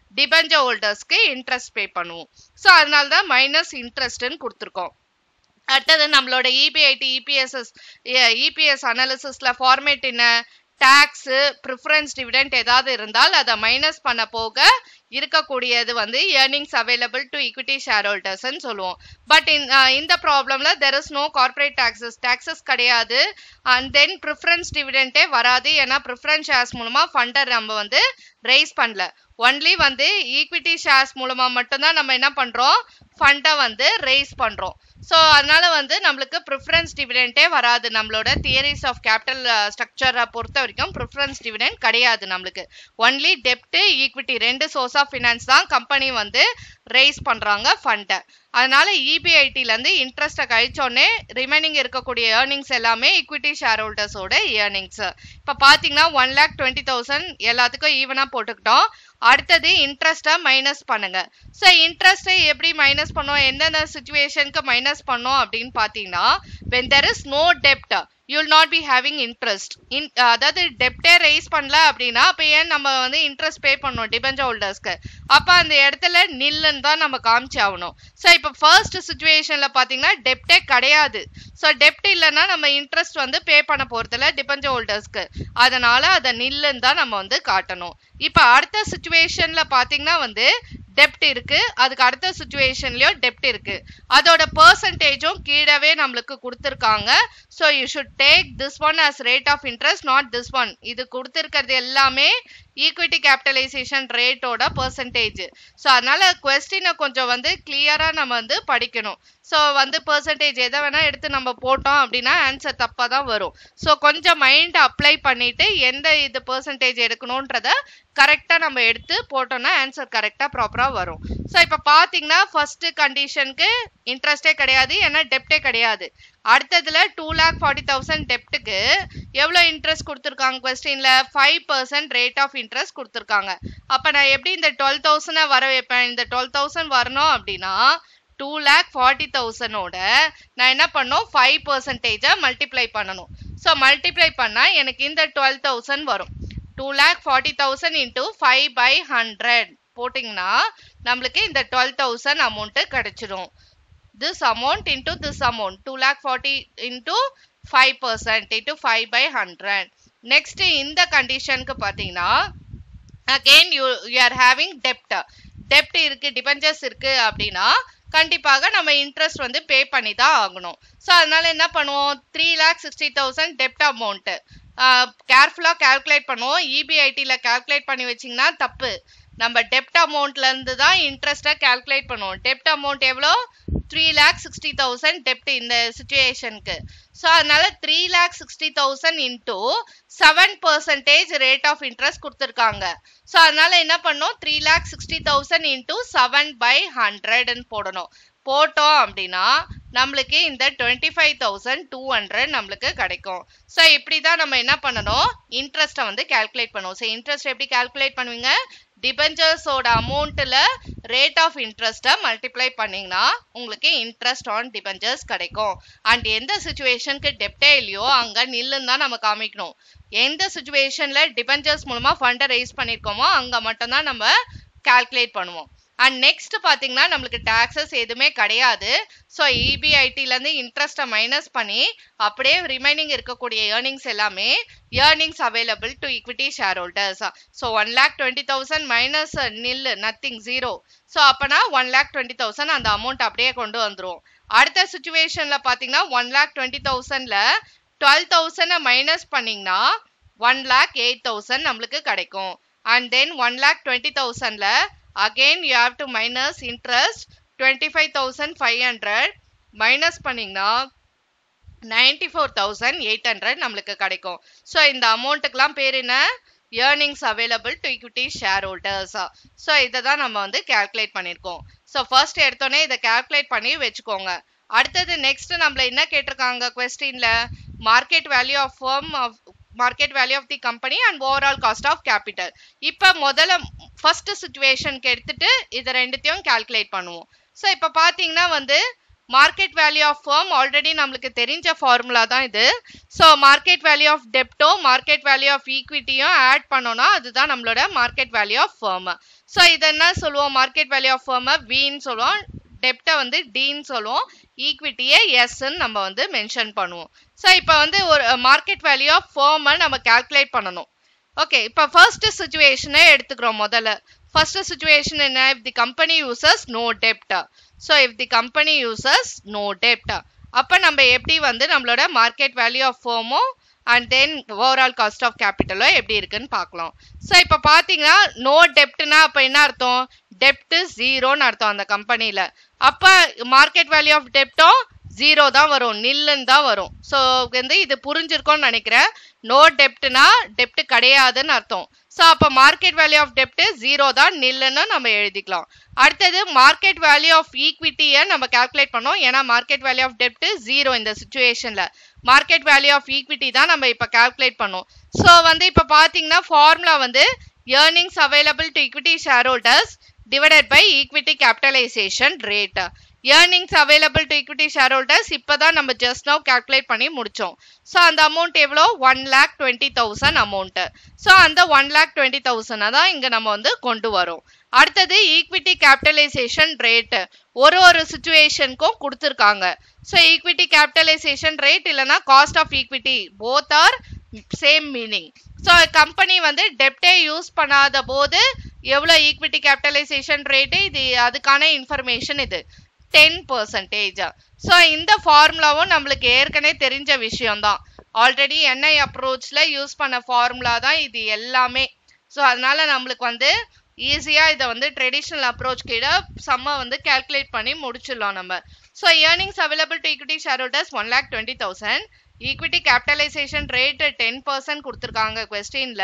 டிபெஞ்சர் ஹோல்டர்ஸ்க்கு இன்ட்ரெஸ்ட் பே பண்ணுவோம் ஸோ அதனால தான் மைனஸ் இன்ட்ரெஸ்ட்னு கொடுத்துருக்கோம் அடுத்தது நம்மளோட இபிஐடி இபிஎஸ்எஸ் இபிஎஸ் அனாலிசிஸ்ல ஃபார்மேட் என்ன டேக்ஸ் ப்ரிஃபரன்ஸ் டிவிடெண்ட் ஏதாவது இருந்தால் அதை மைனஸ் பண்ண போக இருக்கக்கூடியது வந்து earnings available to equity share ஹோல்டர்ஸ்ன்னு சொல்லுவோம் பட் இந்த ப்ராப்ளம்ல there is no corporate taxes taxes கிடையாது அண்ட் தென் ப்ரிஃபரன்ஸ் டிவிடெண்டே வராது ஏன்னா ப்ரிஃபரன்ஸ் ஷேர்ஸ் மூலமா ஃபண்டர் நம்ம வந்து ரைஸ் பண்ணல ஒன்லி வந்து ஈக்விட்டி ஷேர்ஸ் மூலமா மட்டும்தான் நம்ம என்ன பண்றோம் ஃபண்டை வந்து ரைஸ் பண்றோம் ஸோ அதனால வந்து நம்மளுக்கு ப்ரிஃபரன்ஸ் டிவிடெண்டே வராது நம்மளோட தியரிஸ் ஆஃப் கேபிட்டல் ஸ்ட்ரக்சரை பொறுத்த வரைக்கும் ப்ரிஃபரன்ஸ் டிவிடெண்ட் கிடையாது நம்மளுக்கு ஒன்லி டெப்ட் ஈக்விட்டி ரெண்டு சோர்ஸ் ஆஃப் ஃபினான்ஸ் தான் கம்பெனி வந்து ரைஸ் பண்றாங்க ஃபண்டை அதனால இபிஐடிலேருந்து இன்ட்ரெஸ்ட்டை கழிச்சோடனே ரிமைனிங் இருக்கக்கூடிய ஏர்னிங்ஸ் எல்லாமே ஈக்விட்டி ஷேர் ஹோல்டர்ஸோட ஏர்னிங்ஸ் இப்போ பார்த்தீங்கன்னா ஒன் லேக் டுவெண்ட்டி தௌசண்ட் எல்லாத்துக்கும் ஈவனாக போட்டுக்கிட்டோம் அடுத்தது இன்ட்ரெஸ்ட்டை மைனஸ் பண்ணுங்க ஸோ இன்ட்ரெஸ்ட்டை எப்படி மைனஸ் பண்ணோம் எந்தெந்த சுச்சுவேஷனுக்கு மைனஸ் பண்ணோம் அப்படின்னு பார்த்தீங்கன்னா வென் தெர் இஸ் நோ டெப்ட் you will not be having interest in அதாவது டெப்டே ரைஸ் பண்ணல அப்படின்னா அப்போ ஏன் நம்ம வந்து இன்ட்ரெஸ்ட் பே பண்ணோம் டிபெஞ்சர் ஹோல்டர்ஸ்க்கு அப்போ அந்த இடத்துல நில்லுன்னு தான் நம்ம காமிச்சு ஆகணும் ஸோ இப்போ ஃபர்ஸ்ட் சுச்சுவேஷனில் பார்த்தீங்கன்னா டெப்டே கிடையாது ஸோ டெப்ட் இல்லைன்னா நம்ம இன்ட்ரெஸ்ட் வந்து பே பண்ண போகிறதில்ல டிபெஞ்சர் ஹோல்டர்ஸ்க்கு அதனால அதை நில்லுன்னு தான் நம்ம வந்து காட்டணும் இப்போ அடுத்த சுச்சுவேஷனில் பார்த்தீங்கன்னா வந்து டெப்ட் இருக்கு அதுக்கு அடுத்த சுச்சுவேஷன்லயும் டெப்ட் இருக்கு அதோட பெர்சன்டேஜும் கீழவே நம்மளுக்கு கொடுத்துருக்காங்க so you should take this one as rate of interest not this one இது கொடுத்துருக்கிறது எல்லாமே ஈக்விட்டி கேபிட்டலைசேஷன் ரேட்டோட பெர்சன்டேஜ் ஸோ அதனால கொஸ்டினை கொஞ்சம் வந்து கிளியரா நம்ம வந்து படிக்கணும் ஸோ வந்து பெர்சன்டேஜ் எதை வேணா எடுத்து நம்ம போட்டோம் அப்படின்னா ஆன்சர் தப்பாக தான் வரும் ஸோ கொஞ்சம் மைண்ட் அப்ளை பண்ணிட்டு எந்த இது பெர்சன்டேஜ் எடுக்கணுன்றத கரெக்டாக நம்ம எடுத்து போட்டோம்னா ஆன்சர் கரெக்டாக ப்ராப்பராக வரும் ஸோ இப்போ பார்த்தீங்கன்னா ஃபர்ஸ்ட் கண்டிஷனுக்கு இன்ட்ரெஸ்டே கிடையாது ஏன்னா டெப்டே கிடையாது அடுத்ததுல டூ லேக் ஃபார்ட்டி தௌசண்ட் டெப்ட்டுக்கு எவ்வளோ இன்ட்ரெஸ்ட் கொடுத்துருக்காங்க கொஸ்டின்ல five percent rate of interest கொடுத்துருக்காங்க அப்போ நான் எப்படி இந்த டுவெல் தௌசண்டை வர வைப்பேன் இந்த டுவெல் தௌசண்ட் வரணும் அப்படின்னா டூ லேக் ஃபார்ட்டி தௌசண்டோட நான் என்ன பண்ணணும் ஃபைவ் பர்சன்டேஜை மல்டிப்ளை பண்ணணும் ஸோ மல்டிப்ளை பண்ணால் எனக்கு இந்த டுவெல் தௌசண்ட் வரும் two lakh forty thousand into five by hundred போட்டிங்கன்னா நம்மளுக்கு இந்த டுவெல் தௌசண்ட் அமௌண்ட்டு கிடைச்சிடும் this amount into this amount 2 lakh 40 into 5 percent into 5 by 100 next இந்த கண்டிஷனுக்கு பார்த்தீங்கன்னா again you you are having debt debt இருக்கு debentures இருக்கு அப்படின்னா கண்டிப்பாக நம்ம இன்ட்ரெஸ்ட் வந்து பே பண்ணி தான் ஆகணும் ஸோ அதனால என்ன பண்ணுவோம் த்ரீ லேக் சிக்ஸ்டி தௌசண்ட் டெப்ட் அமௌண்ட்டு கேர்ஃபுல்லாக கால்குலேட் பண்ணுவோம் இபிஐடியில் கால்குலேட் பண்ணி வச்சிங்கன்னா தப்பு நம்ம டெப்ட் அமௌண்ட்லேருந்து தான் இன்ட்ரெஸ்ட்டை கால்குலேட் பண்ணுவோம் டெப்ட் அமௌண்ட் எவ்வளோ த்ரீ லேக் சிக்ஸ்டி தௌசண்ட் டெப்ட் இந்த சுச்சுவேஷனுக்கு ஸோ அதனால three lakh sixty thousand into seven percentage rate of interest கொடுத்துருக்காங்க ஸோ அதனால என்ன பண்ணோம் three lakh sixty thousand into seven by ஹண்ட்ரட்னு போடணும் போட்டோம் அப்படின்னா நம்மளுக்கு இந்த twenty five thousand two hundred நம்மளுக்கு கிடைக்கும் ஸோ இப்படி தான் நம்ம என்ன பண்ணணும் இன்ட்ரெஸ்ட்டை வந்து கால்குலேட் பண்ணுவோம் ஸோ இன்ட்ரெஸ்ட் எப்படி கால்குலேட் பண்ணுவீங்க டிபெஞ்சர்ஸோட அமௌண்ட்டில் ரேட் ஆஃப் இன்ட்ரெஸ்ட்டை மல்டிப்ளை பண்ணிங்கன்னா உங்களுக்கு இன்ட்ரெஸ்ட் ஆன் டிபெஞ்சர்ஸ் கிடைக்கும் அண்ட் எந்த சுச்சுவேஷனுக்கு டெப்டே இல்லையோ அங்கே நில்லுன்னு தான் நம்ம காமிக்கணும் எந்த சுச்சுவேஷனில் டிபெஞ்சர்ஸ் மூலமாக ஃபண்டை ரைஸ் பண்ணியிருக்கோமோ அங்கே மட்டும்தான் நம்ம கால்குலேட் பண்ணுவோம் அண்ட் நெக்ஸ்ட் பார்த்தீங்கன்னா நம்மளுக்கு டாக்ஸஸ் எதுவுமே கிடையாது ஸோ இபிஐடிலேருந்து இன்ட்ரெஸ்ட்டை மைனஸ் பண்ணி அப்படியே ரிமைனிங் இருக்கக்கூடிய ஏர்னிங்ஸ் எல்லாமே earnings available to equity share holders so one lakh twenty thousand minus nil nothing zero so அப்போனா ஒன் லேக் டுவெண்ட்டி தௌசண்ட் அந்த அமௌண்ட் அப்படியே கொண்டு வந்துரும் அடுத்த சுச்சுவேஷனில் பார்த்தீங்கன்னா ஒன் லேக் டுவெண்ட்டி தௌசண்டில் டுவெல் தௌசண்டை மைனஸ் பண்ணிங்கன்னா ஒன் லேக் எயிட் தௌசண்ட் நம்மளுக்கு கிடைக்கும் and then one lakh twenty தௌசண்டில் again you have to minus interest 25500 minus பண்ணீங்கன்னா ninety four thousand eight hundred நம்மளுக்கு கிடைக்கும் ஸோ இந்த அமௌண்ட்டுக்கெலாம் பேர் என்ன earnings available to equity share holders so இதை தான் நம்ம வந்து கால்குலேட் பண்ணியிருக்கோம் ஸோ ஃபர்ஸ்ட் எடுத்தோடனே இதை கால்குலேட் பண்ணி வச்சுக்கோங்க அடுத்தது நெக்ஸ்ட் நம்மள என்ன கேட்டிருக்காங்க கொஸ்டின்ல market value of firm of market value of the company and overall cost of capital இப்போ முதல்ல ஃபர்ஸ்ட் சுச்சுவேஷனுக்கு எடுத்துட்டு இதை ரெண்டுத்தையும் கால்குலேட் பண்ணுவோம் ஸோ இப்போ பார்த்தீங்கன்னா வந்து market value of firm already நம்மளுக்கு தெரிஞ்ச ஃபார்முலா தான் இது ஸோ மார்க்கெட் வேல்யூ ஆஃப் டெப்டோ மார்க்கெட் வேல்யூ ஆஃப் ஈக்விட்டியும் ஆட் பண்ணோம்னா அதுதான் நம்மளோட market value of firm so இது என்ன சொல்லுவோம் மார்க்கெட் வேல்யூ ஆஃப் ஃபர்மை வின்னு சொல்லுவோம் டெப்டை வந்து டின்னு சொல்லுவோம் ஈக்விட்டியை எஸ்ன்னு நம்ம வந்து மென்ஷன் பண்ணுவோம் ஸோ இப்போ வந்து ஒரு மார்க்கெட் வேல்யூ ஆஃப் ஃபர்மை நம்ம கால்குலேட் பண்ணணும் ஓகே இப்போ ஃபர்ஸ்ட் சுச்சுவேஷனே எடுத்துக்கிறோம் முதல்ல ஃபர்ஸ்ட் சுச்சுவேஷன் என்ன if the company uses no dept so if the company uses no டெப்ட் அப்போ நம்ம எப்படி வந்து நம்மளோட market value of FM and then overall cost of கேபிட்டலோ எப்படி இருக்குன்னு பார்க்கலாம் ஸோ இப்போ பார்த்தீங்கன்னா நோ டெப்ட்னா அப்போ என்ன அர்த்தம் டெப்ட் ஜீரோன்னு அர்த்தம் அந்த கம்பெனியில் அப்போ மார்க்கெட் வேல்யூ ஆஃப் டெப்டோ ஜீரோ தான் வரும் நில்லுன்னு தான் வரும் ஸோ வந்து இது புரிஞ்சிருக்கோம்னு நினைக்கிறேன் நோ டெப்ட்னா டெப்ட் கிடையாதுன்னு அர்த்தம் ஸோ அப்போ மார்க்கெட் வேல்யூ ஆஃப் டெப்ட் ஜீரோ தான் நில்லுன்னு நம்ம எழுதிக்கலாம் அடுத்தது மார்க்கெட் வேல்யூ ஆஃப் ஈக்விட்டியை நம்ம கால்குலேட் பண்ணோம் ஏன்னா மார்க்கெட் வேல்யூ ஆஃப் டெப்ட் ஜீரோ இந்த சுச்சுவேஷனில் மார்க்கெட் வேல்யூ ஆஃப் ஈக்விட்டி தான் நம்ம இப்போ கால்குலேட் பண்ணோம் ஸோ வந்து இப்போ பார்த்தீங்கன்னா ஃபார்முலா வந்து earnings available to equity shareholders divided by equity capitalization rate earnings available to equity shareholders இப்போ தான் நம்ம ஜஸ்ட் நவ் கால்குலேட் பண்ணி முடித்தோம் ஸோ அந்த அமௌண்ட் எவ்வளோ one lakh twenty thousand amount so அந்த ஒன் லேக் டுவெண்ட்டி தௌசண்டை தான் இங்கே நம்ம வந்து கொண்டு வரோம் அடுத்தது ஈக்விட்டி கேபிட்டலைசேஷன் ரேட்டு ஒரு ஒரு சுச்சுவேஷனுக்கும் கொடுத்துருக்காங்க ஸோ ஈக்விட்டி கேபிட்டலைசேஷன் ரேட் இல்லைனா cost of equity both are same meaning so company வந்து டெப்டே யூஸ் பண்ணாத போது எவ்வளோ ஈக்விட்டி கேபிட்டலைசேஷன் ரேட்டு இது அதுக்கான இன்ஃபர்மேஷன் இது டென் பர்சன்டேஜ் ஸோ இந்த ஃபார்முலாவும் நம்மளுக்கு ஏற்கனவே தெரிஞ்ச விஷயம்தான் ஆல்ரெடி என்ஐ அப்ரோச்சில் யூஸ் பண்ண ஃபார்முலா தான் இது எல்லாமே ஸோ அதனால நம்மளுக்கு வந்து ஈஸியாக இதை வந்து ட்ரெடிஷ்னல் அப்ரோச் கீழே செம்ம வந்து கால்குலேட் பண்ணி முடிச்சிடலாம் நம்ம so earnings available to equity share holders one lakh twenty thousand equity capitalization rate ten percent கொடுத்துருக்காங்க கொஸ்டின்ல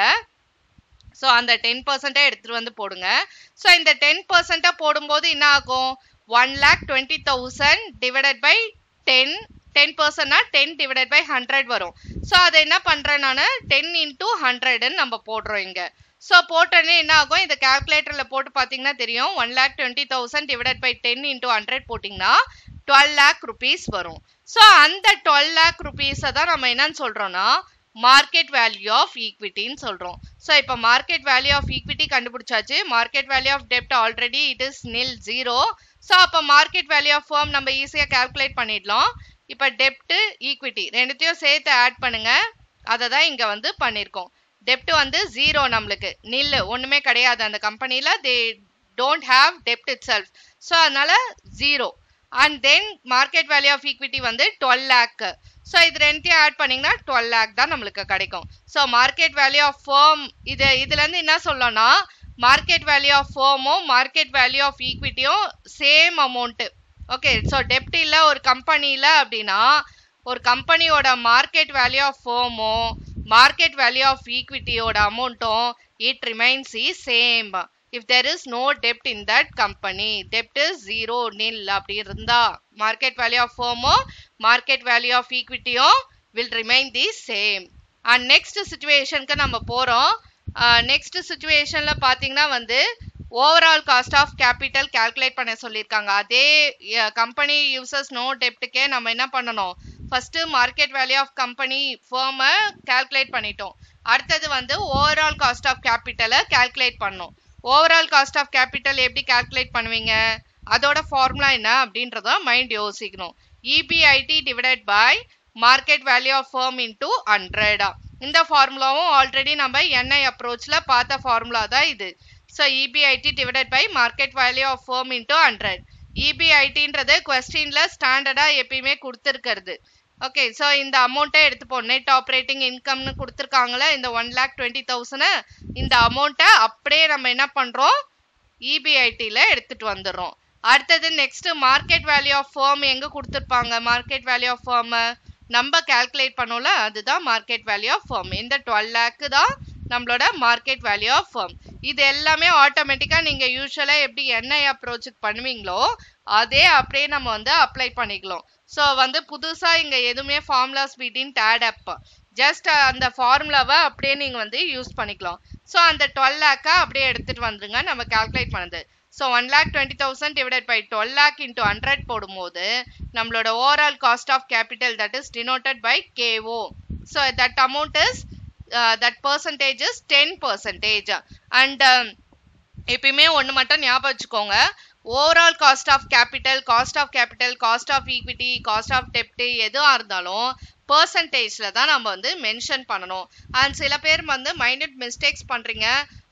ஸோ அந்த டென் பர்சன்ட்டை எடுத்துகிட்டு வந்து போடுங்க ஸோ இந்த டென் பர்சன்ட்டை போடும்போது என்ன ஆகும் one lakh twenty thousand divided by ten ten பர்சன்ட்னா டென் டிவைடட் பை ஹண்ட்ரட் வரும் ஸோ அதை என்ன பண்ணுறேன் நான் டென் இன்டூ ஹண்ட்ரட்னு நம்ம போடுறோம் இங்கே ஸோ போட்டோன்னே என்ன ஆகும் இந்த கால்குலேட்டரில் போட்டு பார்த்தீங்கன்னா தெரியும் one lakh twenty thousand divided by ten into hundred போட்டிங்கன்னா டுவெல் லேக் ருபீஸ் வரும் ஸோ அந்த டுவெல் லேக் ருபீஸை தான் நம்ம என்னன்னு சொல்கிறோன்னா மார்க்கெட் வேல்யூ ஆஃப் ஈக்விட்டின்னு சொல்கிறோம் ஸோ இப்போ மார்க்கெட் வேல்யூ ஆஃப் ஈக்விட்டி கண்டுபிடிச்சாச்சு மார்க்கெட் வேல்யூ ஆஃப் டெப்ட் already it is nil zero so அப்போ மார்க்கெட் வேல்யூ ஆஃப் ஃபர்ம் நம்ம ஈஸியாக கால்குலேட் பண்ணிடலாம் இப்போ டெப்ட் ஈக்விட்டி ரெண்டுத்தையும் சேர்த்து ஆட் பண்ணுங்க அதை தான் இங்கே வந்து பண்ணியிருக்கோம் டெப்ட் வந்து ஜீரோ நம்மளுக்கு நில் ஒன்றுமே கிடையாது அந்த கம்பெனியில் தே டோன்ட் ஹாவ் டெப்ட் இட் செல்ஃப் ஸோ அதனால zero and then market value of equity வந்து டுவெல் லேக் ஸோ இது ரெண்டையும் ஆட் பண்ணிங்கன்னா டுவெல் லேக் தான் நம்மளுக்கு கிடைக்கும் so market value of firm இது இதுலேருந்து என்ன சொல்லணும்னா மார்க்கெட் வேல்யூ ஆஃப் ஃபோமும் மார்க்கெட் வேல்யூ ஆஃப் ஈக்விட்டியும் சேம் அமௌண்ட்டு ஓகே ஸோ டெப்ட் இல்லை ஒரு கம்பெனியில் அப்படின்னா ஒரு கம்பெனியோட மார்க்கெட் வேல்யூ ஆஃப் ஃபோமோ மார்க்கெட் வேல்யூ ஆஃப் ஈக்விட்டியோட அமௌண்ட்டும் it remains E same if there is no dept in that company dept is zero நில் அப்படி இருந்தா மார்க்கெட் வேல்யூ ஆஃப் ஃபோமோ market value of ஈக்விட்டியும் will remain the same and next சுச்சுவேஷனுக்கு நம்ம போகிறோம் நெக்ஸ்ட் சுச்சுவேஷனில் பார்த்தீங்கன்னா வந்து overall cost of capital calculate பண்ண சொல்லியிருக்காங்க அதே கம்பெனி யூசஸ் நோ டெப்ட்டுக்கே நம்ம என்ன பண்ணணும் first market value of company ஃபேர்மை கால்குலேட் பண்ணிட்டோம் அடுத்தது வந்து ஓவரால் காஸ்ட் ஆஃப் கேபிட்டலை கால்குலேட் பண்ணோம் ஓவரால் காஸ்ட் ஆஃப் கேபிட்டல் எப்படி கால்குலேட் பண்ணுவீங்க அதோட ஃபார்முலா என்ன அப்படின்றத மைண்ட் யோசிக்கணும் EBIT divided by market value of firm into ஹண்ட்ரடா இந்த ஃபார்முலாவும் ஆல்ரெடி நம்ம என்ஐ அப்ரோச்சில் பார்த்த ஃபார்முலா தான் இது so EBIT divided by market value of firm into hundred இபிஐடின்றது கொஸ்டினில் ஸ்டாண்டர்டாக எப்பயுமே கொடுத்துருக்கிறது ஓகே ஸோ இந்த அமௌண்ட்டை எடுத்துப்போம் நெட் ஆப்ரேட்டிங் இன்கம்னு கொடுத்துருக்காங்களே இந்த ஒன் லேக் டுவெண்ட்டி தௌசண்ட் இந்த அமௌண்ட்டை அப்படியே நம்ம என்ன பண்ணுறோம் இபிஐடியில் எடுத்துகிட்டு வந்துடுறோம் அடுத்தது next market value of firm எங்கே கொடுத்துருப்பாங்க மார்க்கெட் வேல்யூ ஆஃப் ஃபேர்ம் நம்ம கால்குலேட் பண்ணோம்ல அதுதான் மார்க்கெட் வேல்யூ ஆஃப் ஃபேர்ம் இந்த டுவெல் லேக்கு தான் நம்மளோட மார்க்கெட் வேல்யூ ஆஃப் ஃபேர்ம் இது எல்லாமே ஆட்டோமேட்டிக்காக நீங்கள் யூஸ்வலாக எப்படி என்ஐ அப்ரோச்சுக்கு பண்ணுவீங்களோ அதே அப்படியே நம்ம வந்து அப்ளை பண்ணிக்கலாம் ஸோ வந்து புதுசாக இங்கே எதுவுமே ஃபார்முலாஸ் பிடின் டேட் அப் ஜஸ்ட் அந்த ஃபார்முலாவை அப்படியே நீங்கள் வந்து யூஸ் பண்ணிக்கலாம் ஸோ அந்த டுவெல் லேக்கை அப்படியே எடுத்துகிட்டு வந்துருங்க நம்ம கால்குலேட் பண்ணுது so one lakh twenty thousand divided by twelve lakh into hundred போடும்போது நம்மளோட overall cost of capital that is denoted by KO so that amount is that percentage is ten percentage and எப்பயுமே ஒன்று மட்டும் ஞாபகம் வச்சுக்கோங்க overall cost of capital cost of capital cost of equity cost of டெப்ட் எதுவாக இருந்தாலும் பர்சன்டேஜில் தான் நம்ம வந்து மென்ஷன் பண்ணணும் அண்ட் சில பேர் வந்து மைனட் மிஸ்டேக்ஸ் பண்ணுறீங்க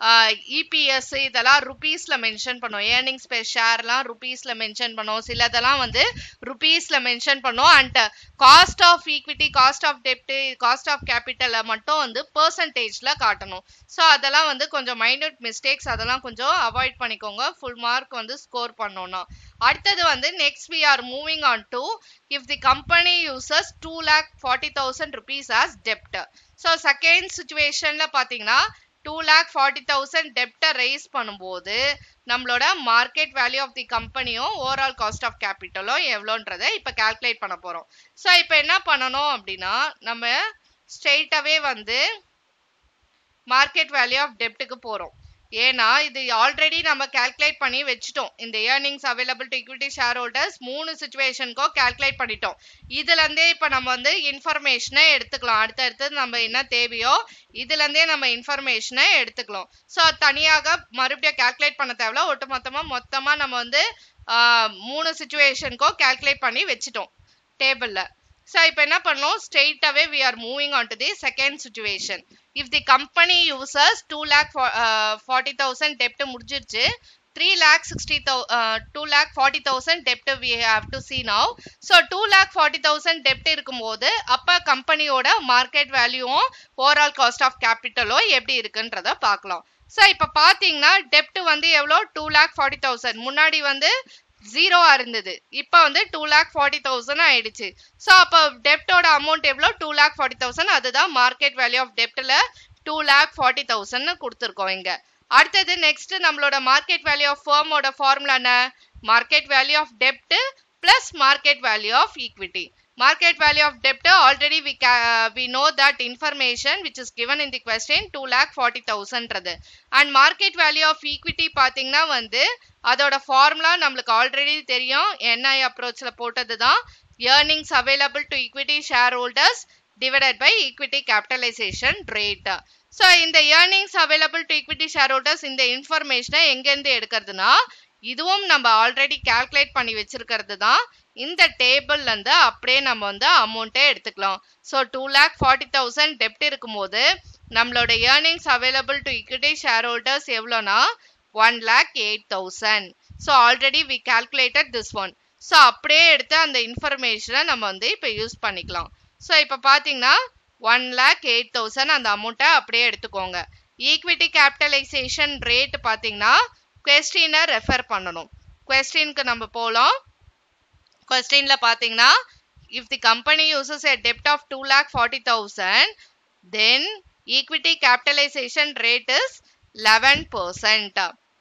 இபிஎஸ் இதெல்லாம் ருபீஸில் மென்ஷன் பண்ணோம் ஏர்னிங்ஸ் பெர் ஷேர்லாம் ருபீஸில் மென்ஷன் பண்ணோம் சிலதெல்லாம் வந்து ருபீஸில் மென்ஷன் பண்ணோம் and cost of equity cost of டெப்ட் காஸ்ட் ஆஃப் கேபிட்டலை மட்டும் வந்து பர்சன்டேஜில் காட்டணும் ஸோ அதெல்லாம் வந்து கொஞ்சம் மைனூட் மிஸ்டேக்ஸ் அதெல்லாம் கொஞ்சம் அவாய்ட் பண்ணிக்கோங்க ஃபுல் மார்க் வந்து ஸ்கோர் பண்ணோன்னா அடுத்தது வந்து next we are moving on to if the company uses two lakh forty thousand rupees as டெப்ட் ஸோ செகண்ட் சுச்சுவேஷனில் பார்த்தீங்கன்னா டூ லேக் ஃபார்ட்டி தௌசண்ட் டெப்டை ரைஸ் பண்ணும்போது நம்மளோட மார்க்கெட் வேல்யூ ஆஃப் தி கம்பெனியும் ஓவரால் காஸ்ட் ஆஃப் கேபிட்டலும் எவ்வளோன்றதை இப்போ கால்குலேட் பண்ண போகிறோம் ஸோ இப்போ என்ன பண்ணணும் அப்படின்னா நம்ம ஸ்ட்ரெயிட்டாகவே வந்து மார்க்கெட் வேல்யூ ஆஃப் டெப்ட்டுக்கு போகிறோம் ஏன்னா இது ஆல்ரெடி நம்ம கால்குலேட் பண்ணி வச்சுட்டோம் இந்த earnings available to equity share holders மூணு சுச்சுவேஷனுக்கோ கால்குலேட் பண்ணிட்டோம் இதுலேருந்தே இப்போ நம்ம வந்து இன்ஃபர்மேஷனை எடுத்துக்கலாம் அடுத்தடுத்து நம்ம என்ன தேவையோ இதுலேருந்தே நம்ம இன்ஃபர்மேஷனை எடுத்துக்கலாம் ஸோ தனியாக மறுபடியும் கால்குலேட் பண்ண தேவையில்ல ஒட்டுமொத்தமாக மொத்தமாக நம்ம வந்து ஆஹ், மூணு சுச்சுவேஷனுக்கோ கால்குலேட் பண்ணி வச்சுட்டோம் டேபிளில் ஸோ இப்போ என்ன பண்ணோம் ஸ்ட்ரெயிட்டாகவே we are moving on to the second situation if the company users two lakh forty thousand டெப்ட் முடிஞ்சிருச்சு three lakh sixty thou two lakh forty thousand dept we have to C now so two lakh forty thousand டெப்ட் இருக்கும்போது அப்போ கம்பெனியோட market வேல்யூவும் overall cost of கேபிட்டலோ எப்படி இருக்குன்றத பார்க்கலாம் so இப்போ பார்த்தீங்கன்னா டெப்ட் வந்து எவ்வளோ டூ லேக் ஃபார்ட்டி தௌசண்ட் முன்னாடி வந்து ஜீரோவா இருந்தது இப்போ வந்து டூ லேக் ஃபார்ட்டி தௌசண்ட் ஆயிடுச்சு ஸோ அப்போ டெப்டோட அமௌண்ட் எவ்வளோ டூ லேக் ஃபார்ட்டி தௌசண்ட் அதுதான் மார்க்கெட் வேல்யூ ஆஃப் டெப்டில் டூ லேக் ஃபார்ட்டி தௌசண்ட்னு கொடுத்துருக்கோம் இங்கே அடுத்தது நெக்ஸ்ட் நம்மளோட மார்க்கெட் வேல்யூ ஆஃப் ஃபர்மோட ஃபார்முலா என்ன மார்க்கெட் வேல்யூ ஆஃப் டெப்ட் plus market value of equity market value of debt already we ca uh, we know that information which is given in the question 2 lakh 40000 றது and market value of equity பாத்தீங்கன்னா வந்து அதோட formula நம்மளுக்கு already தெரியும் NI அப்ரோச்ல போட்டது தான் earnings available to equity shareholders divided by equity capitalization rate so இந்த earnings available to equity shareholders இந்த இன்ஃபர்மேஷனை எங்கேருந்து எடுக்கிறதுனா இதுவும் நம்ம ஆல்ரெடி கால்குலேட் பண்ணி வச்சிருக்கிறது தான் இந்த டேபிள்ல இருந்து அப்படியே நம்ம வந்து அமௌண்ட்டே எடுத்துக்கலாம் so two lakh forty thousand டெப்ட் இருக்கும்போது நம்மளோட earnings available to equity share holders எவ்வளோனா one lakh eight thousand so already we calculated this one so அப்படியே எடுத்து அந்த இன்ஃபர்மேஷனை நம்ம வந்து இப்போ யூஸ் பண்ணிக்கலாம் ஸோ இப்போ பார்த்தீங்கன்னா ஒன் லேக் எயிட் தௌசண்ட் அந்த அமௌண்ட்டை அப்படியே எடுத்துக்கோங்க ஈக்விட்டி கேபிட்டலைசேஷன் ரேட் பார்த்தீங்கன்னா கொஸ்டினை ரெஃபர் பண்ணணும் கொஸ்டினுக்கு நம்ம போகலாம் கொஸ்டின்ல பார்த்தீங்கன்னா if the company uses a debt of 2 lakh 40,000 then equity capitalization rate is 11 percent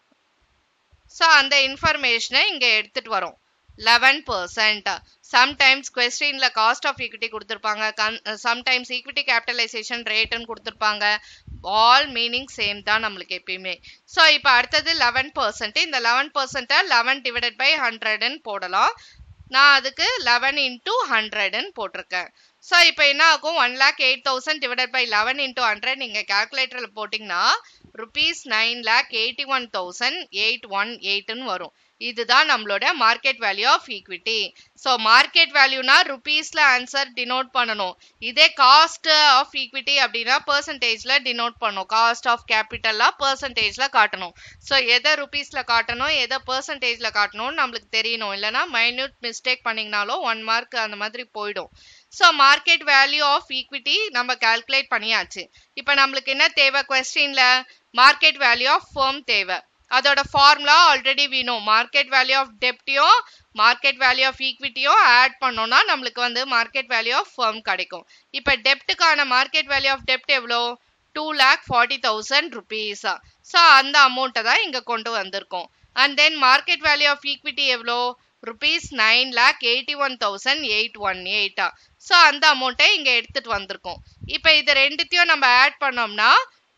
so அந்த இன்ஃபர்மேஷனை இங்கே எடுத்துட்டு வரோம் லெவன் பர்சன்ட் சம்டைம்ஸ் கொஸ்டினில் காஸ்ட் ஆஃப் ஈக்விட்டி கொடுத்துருப்பாங்க கன் சம்டைம்ஸ் ஈக்விட்டி கேபிட்டலைசேஷன் ரேட்டுன்னு கொடுத்துருப்பாங்க ஆல் மீனிங் சேம் தான் நம்மளுக்கு எப்பயுமே ஸோ இப்போ அடுத்தது லெவன் பர்சன்ட் இந்த லெவன் பர்சன்ட்டை லெவன் டிவைடட் பை ஹண்ட்ரட்னு போடலாம் நான் அதுக்கு லெவன் இன்டூ ஹண்ட்ரட்னு போட்டிருக்கேன் ஸோ இப்போ என்ன ஆகும் one lakh eight thousand divided by eleven into hundred நீங்கள் கேல்குலேட்டரில் போட்டிங்கன்னா rupees nine lakh eighty one thousand eight one எயிட்னு வரும் இதுதான் நம்மளோட market value of equity so market வேல்யூனா ருபீஸில் ஆன்சர் டினோட் பண்ணணும் இதே காஸ்ட் ஆஃப் ஈக்விட்டி அப்படின்னா பர்சன்டேஜில் டினோட் பண்ணணும் காஸ்ட் ஆஃப் கேபிட்டலாக பர்சன்டேஜில் காட்டணும் ஸோ எதை ருபீஸில் காட்டணும் எதை பர்சன்டேஜில் காட்டணும்னு நம்மளுக்கு தெரியணும் இல்லைனா மைன்யூட் மிஸ்டேக் பண்ணிங்கனாலும் ஒன் மார்க் அந்த மாதிரி போயிடும் so market value of equity நம்ம கால்குலேட் பண்ணியாச்சு இப்போ நம்மளுக்கு என்ன தேவை கொஸ்டின்ல மார்க்கெட் வேல்யூ ஆஃப் ஃபர்ம் தேவை அதோட ஃபார்முலா ஆல்ரெடி வேணும் மார்க்கெட் வேல்யூ ஆஃப் டெப்டையும் மார்க்கெட் வேல்யூ ஆஃப் ஈக்விட்டியும் ஆட் பண்ணோம்னா நம்மளுக்கு வந்து மார்க்கெட் வேல்யூ ஆஃப் ஃபர்ம் கிடைக்கும் இப்போ டெப்ட்டுக்கான மார்க்கெட் வேல்யூ ஆஃப் டெப்ட் எவ்வளோ two lakh forty thousand rupees so அந்த அமௌண்ட்டை தான் இங்கே கொண்டு வந்திருக்கோம் and then market value of equity எவ்வளோ rupees nine lakh eighty one thousand eight one எயிட்டா ஸோ அந்த அமௌண்ட்டை இங்கே எடுத்துட்டு வந்திருக்கோம் இப்போ இது ரெண்டுத்தையும் நம்ம ஆட் பண்ணோம்னா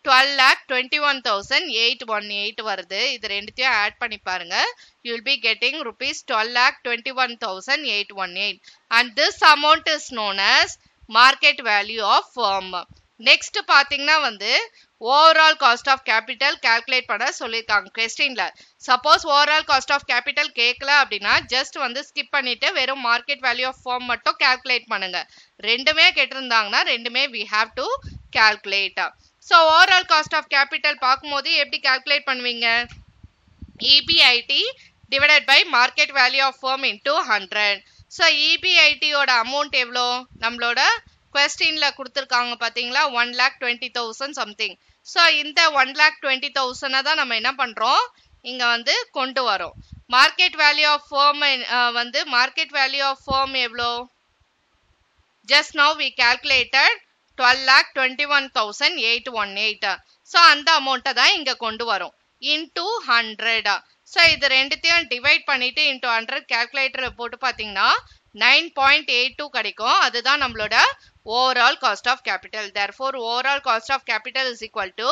twelve lakh twenty one thousand eight one eight வருது இது ரெண்டுத்தையும் ஆட் பண்ணி பாருங்க you will be getting rupees twelve lakh twenty one thousand eight one eight and this amount is known as market value of firm next பாத்தீங்கன்னா வந்து overall cost of capital calculate பண்ண சொல்லியிருக்காங்க கொஸ்டின்ல suppose overall cost of capital கேட்கல அப்படின்னா just வந்து skip பண்ணிட்டு வெறும் மார்க்கெட் வேல்யூ ஆஃப் ஃபார்ம் மட்டும் கால்குலேட் பண்ணுங்க ரெண்டுமே கேட்டிருந்தாங்கன்னா ரெண்டுமே we have to calculate so overall cost of capital பார்க்கும்போது எப்படி கால்குலேட் பண்ணுவீங்க EBIT divided by market value of firm into hundred so இபிஐடியோட அமௌண்ட் எவ்வளோ நம்மளோட கொஸ்டின்ல கொடுத்துருக்காங்க பார்த்தீங்களா one lakh twenty thousand something so இந்த ஒன் லேக் டுவெண்ட்டி தௌசண்டை தான் நம்ம என்ன பண்ணுறோம் இங்கே வந்து கொண்டு வரோம் மார்க்கெட் வேல்யூ ஆஃப் ஃபேம் வந்து மார்க்கெட் வேல்யூ ஆஃப் ஃபேம் எவ்வளோ just now we calculated twelve lakh twenty one thousand eight one eight so அந்த அமௌண்ட்டை தான் இங்கே கொண்டு வரும் இன்டூ ஹண்ட்ரடா ஸோ இது ரெண்டுத்தையும் டிவைட் பண்ணிட்டு இன்டூ ஹண்ட்ரட் கால்குலேட்டர் போட்டு பார்த்தீங்கன்னா நைன் பாயிண்ட் எயிட் டூ கிடைக்கும் அதுதான் நம்மளோட overall cost of capital. Therefore, overall cost of capital is equal to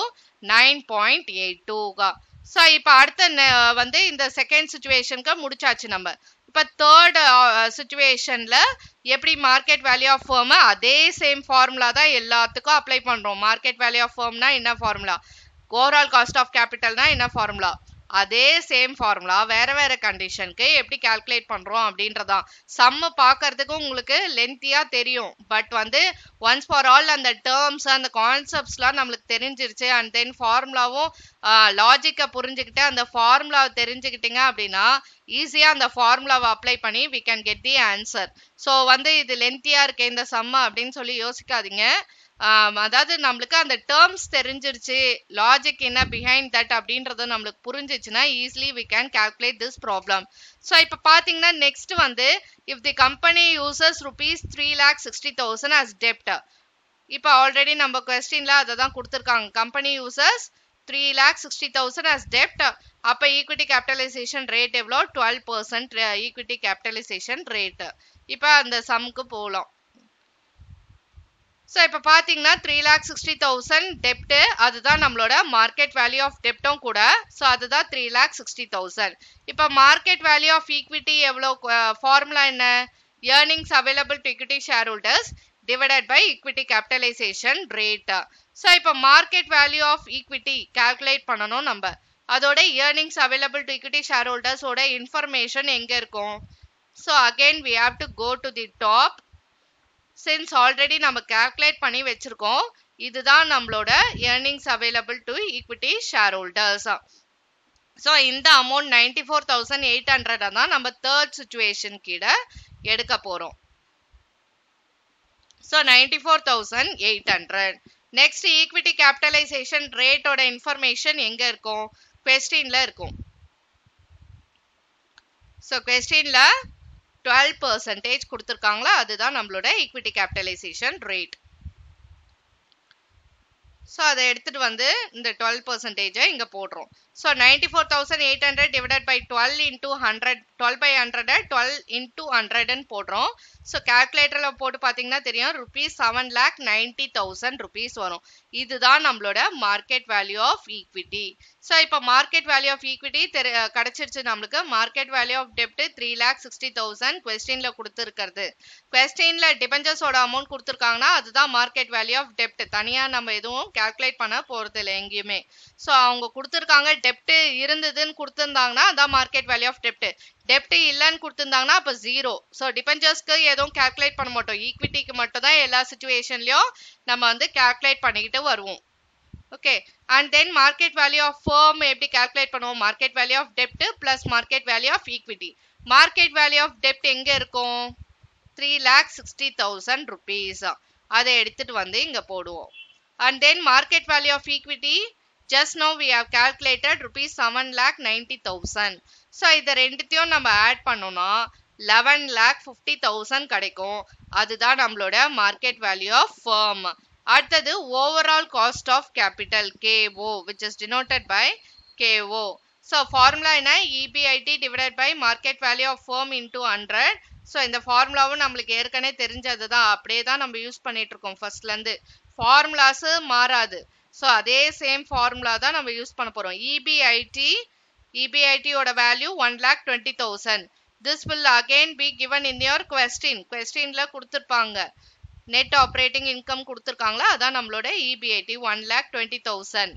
9.82. So இப்போ அடுத்த ந- வந்து இந்த செகண்ட் சுச்சுவேஷனுக்கு முடிச்சாச்சு நம்ம இப்போ தேர்ட் சுச்சுவேஷனில் எப்படி மார்க்கெட் வேல்யூ ஆஃப் ஃபேர்மு அதே சேம் ஃபார்முலா தான் எல்லாத்துக்கும் அப்ளை பண்ணுறோம் மார்க்கெட் வேல்யூ ஆஃப் ஃபேர்ம்னா என்ன ஃபார்முலா ஓவரால் காஸ்ட் ஆஃப் கேபிட்டல்னா என்ன ஃபார்முலா அதே சேம் ஃபார்முலா வேற வேற கண்டிஷனுக்கு எப்படி கால்குலேட் பண்றோம் அப்படின்றதான் சம்மு பார்க்கறதுக்கு உங்களுக்கு லென்த்தியா தெரியும் பட் வந்து ஒன்ஸ் ஃபார் ஆல் அந்த டேர்ம்ஸ் அந்த கான்செப்ட்ஸ்லாம் நம்மளுக்கு தெரிஞ்சிருச்சு அண்ட் தென் ஃபார்முலாவும் லாஜிக்கை புரிஞ்சுக்கிட்டு அந்த ஃபார்முலாவை தெரிஞ்சுக்கிட்டீங்க அப்படின்னா ஈஸியாக அந்த ஃபார்முலாவை அப்ளை பண்ணி we can get the answer so வந்து இது லென்த்தியாக இருக்கு இந்த சம்ம அப்படின்னு சொல்லி யோசிக்காதீங்க ஆம், அதாவது நம்மளுக்கு அந்த டேர்ம்ஸ் தெரிஞ்சிருச்சு லாஜிக் என்ன பிஹைண்ட் தட் அப்படின்றது நம்மளுக்கு புரிஞ்சிச்சுன்னா easily we can calculate this problem so இப்போ பார்த்தீங்கன்னா நெக்ஸ்ட் வந்து if the company uses rupees three lakh sixty thousand as டெப்ட் இப்போ ஆல்ரெடி நம்ம கொஸ்டின்ல அதை தான் கொடுத்துருக்காங்க company users three lakh sixty thousand as டெப்ட் அப்போ ஈக்விட்டி கேபிட்டலைசேஷன் ரேட் எவ்வளோ twelve percent equity capitalization rate இப்போ அந்த சம்க்கு போகலாம் ஸோ இப்போ பார்த்தீங்கன்னா த்ரீ லேக் சிக்ஸ்டி தௌசண்ட் டெப்ட்டு அதுதான் நம்மளோட மார்க்கெட் வேல்யூ ஆஃப் டெப்ட்டும் கூட ஸோ அதுதான் த்ரீ லேக் சிக்ஸ்டி தௌசண்ட் இப்போ மார்க்கெட் வேல்யூ ஆஃப் ஈக்விட்டி எவ்வளோ ஃபார்முலா என்ன earnings available to equity share holders divided by equity capitalization rate so இப்போ market value of equity calculate பண்ணணும் நம்ம அதோட earnings available to equity share ஹோல்டர்ஸோட information எங்கே இருக்கும் so again we have to go to the top since already நம்ம calculate பண்ணி வச்சிருக்கோம் இதுதான் நம்மளோட earnings available to equity share holders so இந்த amount ninety four thousand eight hundred தான் நம்ம தேர்ட் சுச்சுவேஷன் கீழே எடுக்க போகிறோம் so ninety four thousand eight hundred next equity capitalization ரேட்டோட இன்ஃபர்மேஷன் எங்கே இருக்கும் கொஸ்டின்ல இருக்கும் ஸோ கொஸ்டின்ல டுவெல் பர்சன்டேஜ் கொடுத்துருக்காங்களா அதுதான் நம்மளோட ஈக்விட்டி கேபிட்டலைசேஷன் ரேட் ஸோ அதை எடுத்துட்டு வந்து இந்த டுவெல் பர்சன்டேஜை இங்கே போடுறோம் so ninety four thousand eight hundred divided by twelve into hundred twelve by ஹண்ட்ரடை டுவெல் இன்டூ ஹண்ட்ரட்னு போடுறோம் ஸோ கால்குலேட்டரில் போட்டு பார்த்தீங்கன்னா தெரியும் rupees seven lakh ninety thousand rupees வரும் இதுதான் நம்மளோட market value of equity so இப்போ மார்க்கெட் வேல்யூ ஆஃப் ஈக்விட்டி தெரி கிடச்சிருச்சு நம்மளுக்கு மார்க்கெட் வேல்யூ ஆஃப் டெப்ட் த்ரீ லேக் சிக்ஸ்டி தௌசண்ட் கொஸ்டினில் கொடுத்துருக்கிறது கொஸ்டினில் டிபெஞ்சர்ஸோட அமௌண்ட் கொடுத்துருக்காங்கன்னா அதுதான் மார்க்கெட் வேல்யூ ஆஃப் டெப்ட் தனியாக நம்ம எதுவும் கால்குலேட் பண்ண போகிறது இல்லை எங்கேயுமே ஸோ அவங்க கொடுத்துருக்காங்க டெப்ட் இருந்ததுன்னு கொடுத்துருந்தாங்கன்னா அதான் மார்க்கெட் வேல்யூ ஆஃப் டெப்ட் டெப்ட் இல்லைன்னு கொடுத்துருந்தாங்கன்னா அப்போ ஜீரோ ஸோ டிபெஞ்சர்ஸ்க்கு எதுவும் கால்குலேட் பண்ண மாட்டோம் ஈக்விட்டிக்கு மட்டும் தான் எல்லா சுச்சுவேஷன்லையும் நம்ம வந்து கால்குலேட் பண்ணிக்கிட்டு வருவோம் okay and then market value of firm எப்படி கால்குலேட் பண்ணுவோம் மார்க்கெட் வேல்யூ ஆஃப் டெப்ட் plus market value of equity market value of டெப்ட் எங்கே இருக்கும் three lakh sixty thousand rupees அதை எடுத்துட்டு வந்து இங்கே போடுவோம் and then market value of equity just no we have calculated rupees seven lakh ninety thousand so இதை ரெண்டுத்தையும் நம்ம ஆட் பண்ணோம்னா லெவன் லேக் ஃபிஃப்டி தௌசண்ட் கிடைக்கும் அதுதான் நம்மளோட மார்க்கெட் வேல்யூ ஆஃப் ஃபர்ம் அடுத்தது overall cost of capital K O which is denoted by KO so formula என்ன EBIT divided by market value of firm into hundred so இந்த ஃபார்முலாவும் நம்மளுக்கு ஏற்கனவே தெரிஞ்சது தான் அப்படியே தான் நம்ம யூஸ் பண்ணிட்டு இருக்கோம் ஃபர்ஸ்ட்லேருந்து ஃபார்முலாஸு மாறாது ஸோ அதே சேம் ஃபார்முலா தான் நம்ம யூஸ் பண்ண போகிறோம் இபிஐடி இபிஐடியோட value one lakh twenty thousand this will again be given in your question கொஸ்டினில் கொடுத்துருப்பாங்க நெட் ஆப்ரேட்டிங் இன்கம் கொடுத்துருக்காங்களா அதான் நம்மளோட EBIT one lakh twenty thousand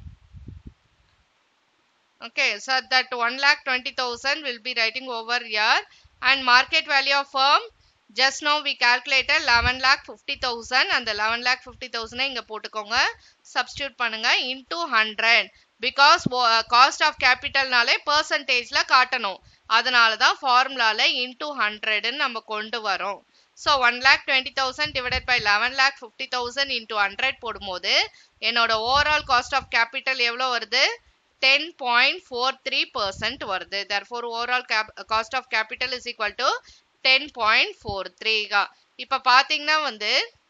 okay so that 1 lakh 20000 will be writing over here and market value of firm just now we calculated 11 lakh 50000 and the 11 lakh 50000 இங்க போட்டுக்கோங்க substitute பண்ணுங்க into 100 because cost of capitalனாலே percentageல காட்டணும் அதனால தான் ஃபார்முலால into 100 நம்ம கொண்டு வரோம் so one lakh twenty thousand divided by eleven lakh fifty thousand into hundred போடும்போது என்னோட ஓவரால் காஸ்ட் ஆஃப் கேபிட்டல் எவ்வளோ வருது ten point four three percent வருது therefore overall cap cost of capital is equal to ten point four த்ரீகா இப்போ பார்த்தீங்கன்னா வந்து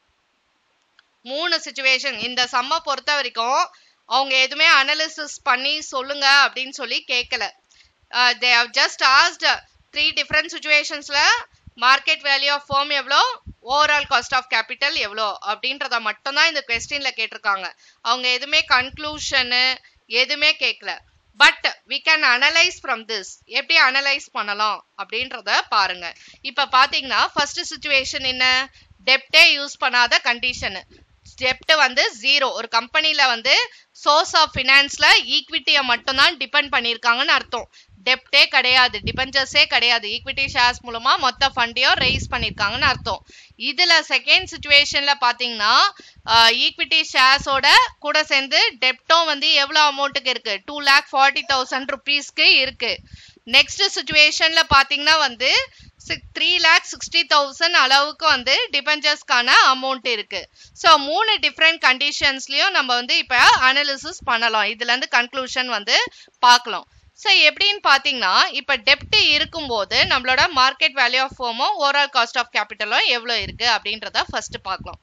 மூணு சுச்சுவேஷன் இந்த சம்மை பொறுத்த வரைக்கும் அவங்க எதுவுமே அனாலிசிஸ் பண்ணி சொல்லுங்க அப்படின்னு சொல்லி கேட்கல they have just asked three different சுச்சுவேஷன்ஸில் மார்க்கெட் வேல்யூ ஆஃப் ஃபோம் எவ்வளோ ஓவரால் காஸ்ட் ஆஃப் கேபிட்டல் எவ்வளோ அப்படின்றத மட்டும்தான் இந்த கொஸ்டினில் கேட்டிருக்காங்க அவங்க எதுவுமே கன்க்ளூஷனு எதுவுமே கேட்கல but we can analyse from this எப்படி அனலைஸ் பண்ணலாம் அப்படின்றத பாருங்க இப்போ பார்த்தீங்கன்னா ஃபர்ஸ்ட் சுச்சுவேஷன் என்ன டெப்டே யூஸ் பண்ணாத கண்டிஷனு டெப்ட் வந்து ஜீரோ ஒரு கம்பெனியில் வந்து சோர்ஸ் ஆஃப் ஃபினான்ஸில் ஈக்விட்டியை மட்டும்தான் டிபெண்ட் பண்ணியிருக்காங்கன்னு அர்த்தம் டெப்டே கிடையாது டிபெஞ்சர்ஸே கிடையாது ஈக்விட்டி ஷேர்ஸ் மூலமா மொத்த ஃபண்டையும் ரைஸ் பண்ணியிருக்காங்கன்னு அர்த்தம் இதுல செகண்ட் சுச்சுவேஷன்ல பாத்தீங்கன்னா ஈக்விட்டி ஷேர்ஸோட கூட சேர்ந்து டெப்டும் வந்து எவ்வளவு அமௌண்ட்டுக்கு இருக்கு டூ லேக் ஃபார்ட்டி தௌசண்ட் ருபீஸ்க்கு இருக்கு நெக்ஸ்ட் சுச்சுவேஷன்ல பாத்தீங்கன்னா வந்து த்ரீ லேக் சிக்ஸ்டி தௌசண்ட் அளவுக்கு வந்து டிபெஞ்சர்ஸ்க்கான அமௌண்ட் இருக்கு ஸோ மூணு டிஃப்ரெண்ட் கண்டிஷன்ஸ்லயும் நம்ம வந்து இப்போ அனாலிசிஸ் பண்ணலாம் இதுல இருந்து கன்க்ளூஷன் வந்து பார்க்கலாம் ஸோ எப்படின்னு பார்த்தீங்கன்னா இப்போ டெப்ட் இருக்கும்போது நம்மளோட மார்க்கெட் வேல்யூ ஆஃப் ஃபோமும் ஓவரால் காஸ்ட் ஆஃப் கேபிட்டலும் எவ்வளோ இருக்கு அப்படின்றத ஃபர்ஸ்ட் பார்க்கலாம்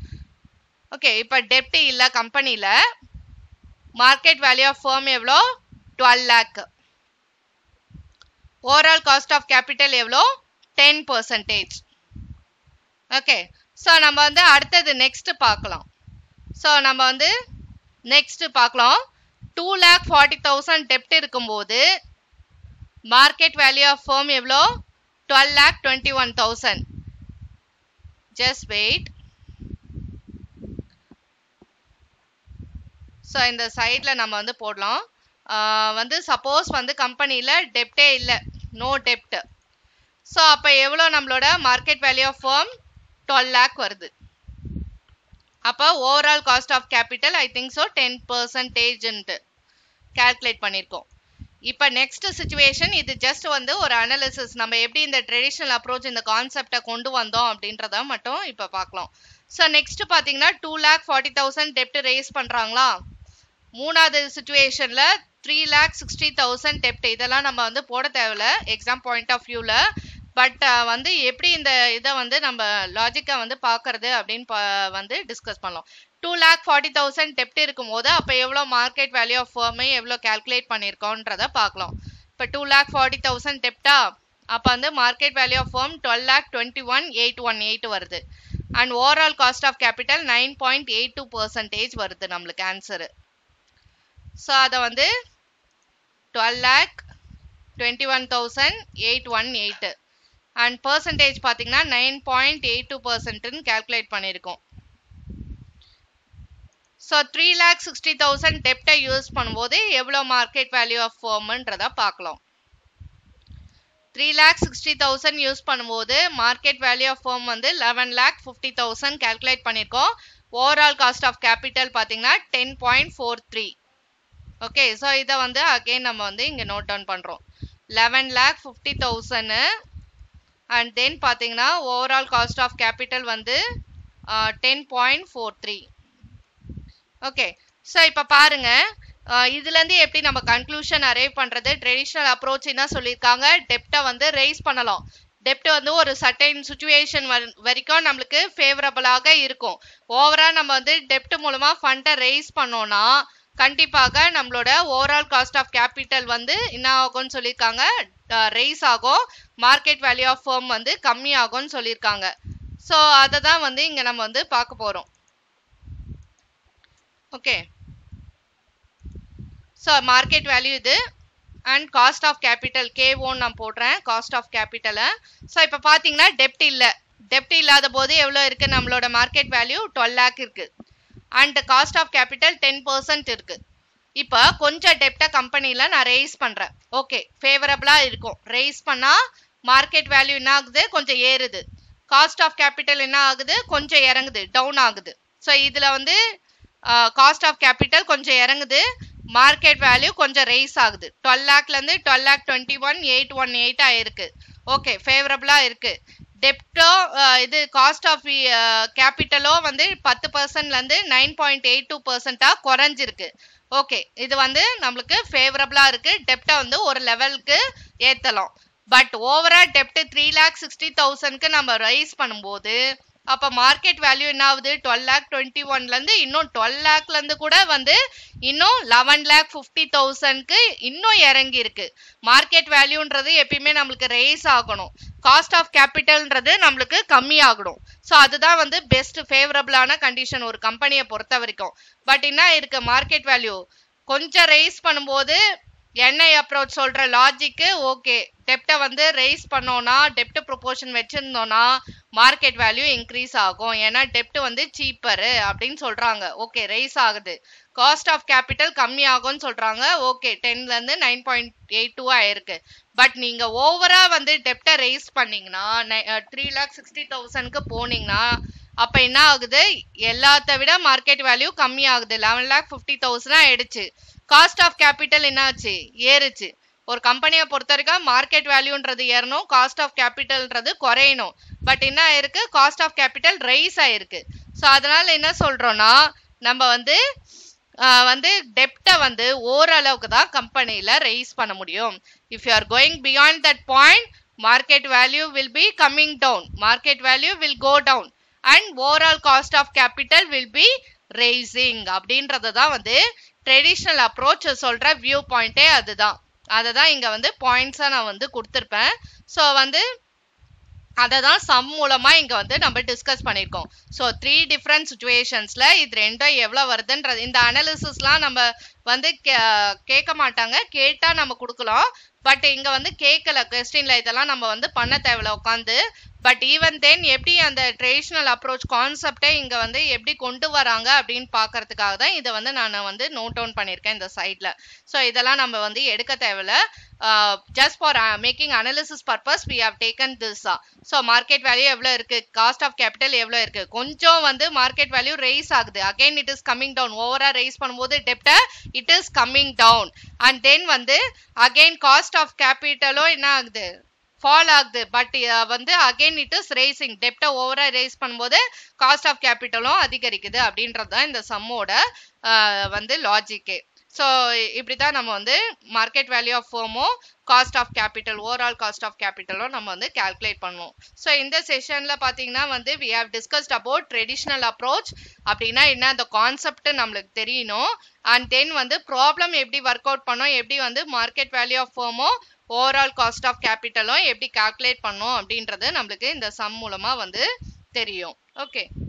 ஓகே இப்போ டெப்ட் இல்லை கம்பெனியில் மார்க்கெட் வேல்யூ ஆஃப் ஃபேம் எவ்வளோ twelve lakh overall cost of capital எவ்வளோ டென் பர்சன்டேஜ் ஓகே ஸோ நம்ம வந்து அடுத்தது நெக்ஸ்ட் பார்க்கலாம் ஸோ நம்ம வந்து நெக்ஸ்ட் பார்க்கலாம் டூ லேக் ஃபார்ட்டி தௌசண்ட் டெப்ட் இருக்கும்போது மார்க்கெட் வேல்யூ ஆஃப் ஃபேம் எவ்வளோ twelve lakh twenty one thousand just wait so இந்த சைடில் நம்ம வந்து போடலாம் வந்து சப்போஸ் வந்து கம்பெனியில் டெப்டே இல்லை நோ டெப்ட் ஸோ அப்போ எவ்வளோ நம்மளோட market value of firm twelve lakh வருது அப்போ overall cost of capital I think so ten பர்சன்டேஜ்ன்ட்டு கேல்குலேட் பண்ணியிருக்கோம் இப்போ நெக்ஸ்ட் சுச்சுவேஷன் இது ஜஸ்ட் வந்து ஒரு அனாலிசிஸ் நம்ம எப்படி இந்த ட்ரெடிஷ்னல் அப்ரோச் இந்த கான்செப்டை கொண்டு வந்தோம் அப்படின்றத மட்டும் இப்போ பார்க்கலாம் ஸோ நெக்ஸ்ட் பார்த்தீங்கன்னா டூ லேக் ஃபார்ட்டி தௌசண்ட் டெப்ட் ரேஸ் பண்ணுறாங்களா மூணாவது சுச்சுவேஷனில் த்ரீ லேக் சிக்ஸ்டி தௌசண்ட் டெப்ட் இதெல்லாம் நம்ம வந்து போட தேவையில்ல எக்ஸாம் பாயிண்ட் ஆஃப் வியூவில் பட் வந்து எப்படி இந்த இதை வந்து நம்ம லாஜிக்கை வந்து பார்க்கறது அப்படின்னு வந்து டிஸ்கஸ் பண்ணலாம் டூ லேக் ஃபார்ட்டி தௌசண்ட் டெப்ட் இருக்கும்போது அப்போ எவ்வளோ மார்க்கெட் வேல்யூ ஆஃப் ஃபர்மை எவ்வளோ கேல்குலேட் பண்ணியிருக்கோன்றத பார்க்கலாம் இப்போ டூ லேக் ஃபார்ட்டி தௌசண்ட் டெப்டா அப்போ வந்து market value of firm twelve lakh twenty one eight one eight வருது and overall cost of capital nine point eight two percentage வருது நம்மளுக்கு ஆன்சரு ஸோ அதை வந்து twelve lakh twenty one thousand eight one eight and percentage பார்த்தீங்கன்னா nine point eight two பர்சன்ட்னு calculate பண்ணியிருக்கோம் so three lakh sixty thousand டெப்டை use பண்ணும்போது எவ்வளோ மார்க்கெட் வேல்யூ ஆஃப் ஃபோம்ன்றதை பார்க்கலாம் three lakh sixty thousand use பண்ணும்போது மார்க்கெட் வேல்யூ ஆஃப் ஃபோம் வந்து eleven lakh fifty thousand calculate பண்ணியிருக்கோம் ஓவரால் காஸ்ட் ஆஃப் கேபிட்டல் பார்த்தீங்கன்னா ten point four three okay so இதை வந்து அகெயின் நம்ம வந்து இங்கே நோட் டவுன் பண்ணுறோம் eleven lakh fifty thousand and then பார்த்தீங்கன்னா ஓவரால் காஸ்ட் ஆஃப் கேபிட்டல் வந்து ten point four three okay so இப்போ பாருங்க இதுலேருந்து எப்படி நம்ம கன்க்ளூஷன் அரைவ் பண்ணுறது ட்ரெடிஷ்னல் அப்ரோச் என்ன சொல்லியிருக்காங்க டெப்டை வந்து ரைஸ் பண்ணலாம் டெப்ட் வந்து ஒரு சர்டைன் சுச்சுவேஷன் வரைக்கும் நம்மளுக்கு ஃபேவரபிளாக இருக்கும் ஓவரால் நம்ம வந்து டெப்ட் மூலமாக ஃபண்டை ரைஸ் பண்ணோன்னா கண்டிப்பாக நம்மளோட ஓவரால் காஸ்ட் ஆஃப் கேபிட்டல் வந்து என்ன ஆகும்னு சொல்லியிருக்காங்க ரைஸ் ஆகும் மார்க்கெட் வேல்யூ ஆஃப் ஃபேம் வந்து கம்மி ஆகும்னு சொல்லியிருக்காங்க ஸோ அதை தான் வந்து இங்கே நம்ம வந்து பார்க்க போகிறோம் ஓகே ஸோ மார்க்கெட் வேல்யூ இது and cost of capital K O நான் போடுறேன் காஸ்ட் ஆஃப் கேபிட்டலை ஸோ இப்போ பார்த்தீங்கன்னா டெப்ட் இல்லை டெப்ட் இல்லாத போது எவ்வளோ இருக்குது நம்மளோட மார்க்கெட் வேல்யூ டுவெல் லேக் இருக்குது and cost of capital ten percent இருக்குது இப்போ கொஞ்சம் டெப்டை கம்பெனியில் நான் ரேஸ் பண்ணுறேன் ஓகே ஃபேவரபிளாக இருக்கும் ரேஸ் பண்ணால் மார்க்கெட் வேல்யூ என்ன ஆகுது கொஞ்சம் ஏறுது காஸ்ட் ஆஃப் கேபிட்டல் என்ன ஆகுது கொஞ்சம் இறங்குது டவுன் ஆகுது ஸோ இதில் வந்து காஸ்ட் ஆஃப் கேபிட்டல் கொஞ்சம் இறங்குது மார்க்கெட் வேல்யூ கொஞ்சம் ரைஸ் ஆகுது டுவெல் லேக்லேருந்து twelve lakh twenty one eight one eight ஆயிருக்கு ஓகே ஃபேவரபிளாக இருக்கு டெப்டோ இது காஸ்ட் ஆஃப் கேபிட்டலோ வந்து பத்து பர்சன்ட்லேருந்து நைன் பாயிண்ட் எயிட் டூ பர்சன்ட்டாக குறைஞ்சிருக்கு ஓகே இது வந்து நம்மளுக்கு ஃபேவரபிளாக இருக்கு டெப்டை வந்து ஒரு லெவலுக்கு ஏற்றலாம் பட் ஓவரா டெப்ட் த்ரீ லேக் சிக்ஸ்டி தௌசண்ட்க்கு நம்ம ரைஸ் பண்ணும்போது அப்போ மார்க்கெட் வேல்யூ என்ன ஆகுது டுவெல் லேக் டுவெண்ட்டி ஒன்லேருந்து இன்னும் டுவெல் லேக்லேருந்து கூட வந்து இன்னும் லெவன் லேக் ஃபிஃப்டி தௌசண்ட்க்கு இன்னும் இறங்கி இருக்கு மார்க்கெட் வேல்யூன்றது எப்பயுமே நம்மளுக்கு ரேஸ் ஆகணும் காஸ்ட் ஆஃப் கேபிட்டல்ன்றது நம்மளுக்கு கம்மி ஆகணும் ஸோ அதுதான் வந்து பெஸ்ட் ஃபேவரபிளான கண்டிஷன் ஒரு கம்பெனியை பொறுத்த வரைக்கும் பட் என்ன இருக்கு மார்க்கெட் வேல்யூ கொஞ்சம் ரைஸ் பண்ணும்போது என்ஐ அப்ரோச் சொல்ற லாஜிக்கு ஓகே டெப்டை வந்து ரைஸ் பண்ணோம்னா டெப்ட் ப்ரொபோர்ஷன் வச்சிருந்தோம்னா மார்க்கெட் வேல்யூ இன்க்ரீஸ் ஆகும் ஏன்னா டெப்ட் வந்து சீப்பரு அப்படின்னு சொல்றாங்க ஓகே ரைஸ் ஆகுது காஸ்ட் ஆஃப் கேபிட்டல் கம்மி ஆகும்னு சொல்றாங்க ஓகே டென்ல இருந்து நைன் பாயிண்ட் எயிட் டூ ஆயிருக்கு பட் நீங்க ஓவரா வந்து டெப்டை ரைஸ் பண்ணீங்கன்னா த்ரீ லேக் சிக்ஸ்டி தௌசண்ட்க்கு போனீங்கன்னா அப்ப என்ன ஆகுது எல்லாத்த விட மார்க்கெட் வேல்யூ கம்மி ஆகுது லெவன் லேக் ஃபிஃப்டி தௌசண்ட் ஆயிடுச்சு காஸ்ட் ஆஃப் கேபிட்டல் என்னாச்சு ஏறுச்சு ஒரு கம்பெனியை பொறுத்த வரைக்கும் மார்க்கெட் வேல்யூன்றது ஏறணும் காஸ்ட் ஆஃப் கேபிட்டல்ன்றது குறையணும் பட் என்ன ஆயிருக்கு காஸ்ட் ஆஃப் கேபிட்டல் ரைஸ் ஆயிருக்கு ஸோ அதனால என்ன சொல்றோம்னா நம்ம வந்து வந்து டெப்டை வந்து ஓரளவுக்கு தான் கம்பெனியில் ரைஸ் பண்ண முடியும் if you are going beyond that point market value will be coming down market value will go down and overall cost of capital will be raising அப்படின்றத தான் வந்து ட்ரெடிஷ்னல் அப்ரோச் சொல்ற வியூ பாயிண்டே அதுதான் அதை தான் இங்கே வந்து பாயிண்ட்ஸாக நான் வந்து கொடுத்துருப்பேன் ஸோ வந்து அதை தான் சம் மூலமாக இங்கே வந்து நம்ம டிஸ்கஸ் பண்ணியிருக்கோம் ஸோ த்ரீ டிஃப்ரெண்ட் சுச்சுவேஷன்ஸில் இது ரெண்டும் எவ்வளோ வருதுன்றது இந்த அனாலிசிஸ்லாம் நம்ம வந்து கேட்க மாட்டாங்க கேட்டால் நம்ம கொடுக்கலாம் பட் இங்கே வந்து கேட்கல கொஸ்டின்ல இதெல்லாம் நம்ம வந்து பண்ண தேவையில்ல உட்காந்து பட் ஈவன் தென் எப்படி அந்த ட்ரெடிஷ்னல் அப்ரோச் கான்செப்டை இங்கே வந்து எப்படி கொண்டு வராங்க அப்படின்னு பார்க்கறதுக்காக தான் இதை வந்து நான் வந்து நோட் டவுன் பண்ணியிருக்கேன் இந்த சைடில் ஸோ இதெல்லாம் நம்ம வந்து எடுக்க தேவையில்ல just for making analysis purpose we have taken this so market value எவ்வளோ இருக்கு காஸ்ட் ஆஃப் கேபிட்டல் எவ்வளோ இருக்கு கொஞ்சம் வந்து மார்க்கெட் வேல்யூ ரைஸ் ஆகுது again it is coming down ஓவரா ரைஸ் பண்ணும்போது டெப்டை it is coming down and then வந்து அகைன் காஸ்ட் ஆஃப் கேபிட்டலும் என்ன ஆகுது ஃபால் ஆகுது பட் வந்து அகைன் இட் இஸ் ரேசிங் டெப்டை ஓவரா ரேஸ் பண்ணும்போது காஸ்ட் ஆஃப் கேபிட்டலும் அதிகரிக்குது அப்படின்றது தான் இந்த சம்மோட வந்து லாஜிக்கே ஸோ இப்படி தான் நம்ம வந்து மார்க்கெட் வேல்யூ ஆஃப் ஃபோமோ cost of capital overall cost of கேபிட்டலும் நம்ம வந்து கால்குலேட் பண்ணுவோம் ஸோ இந்த செஷனில் பார்த்தீங்கன்னா வந்து we have discussed about traditional approach அப்படின்னா என்ன அந்த கான்செப்ட் நம்மளுக்கு தெரியணும் அண்ட் தென் வந்து ப்ராப்ளம் எப்படி ஒர்க் அவுட் பண்ணோம் எப்படி வந்து மார்க்கெட் வேல்யூ ஆஃப் ஃபோமோ ஓவரால் காஸ்ட் ஆஃப் கேபிட்டலும் எப்படி கால்குலேட் பண்ணோம் அப்படின்றது நம்மளுக்கு இந்த சம் மூலமாக வந்து தெரியும் ஓகே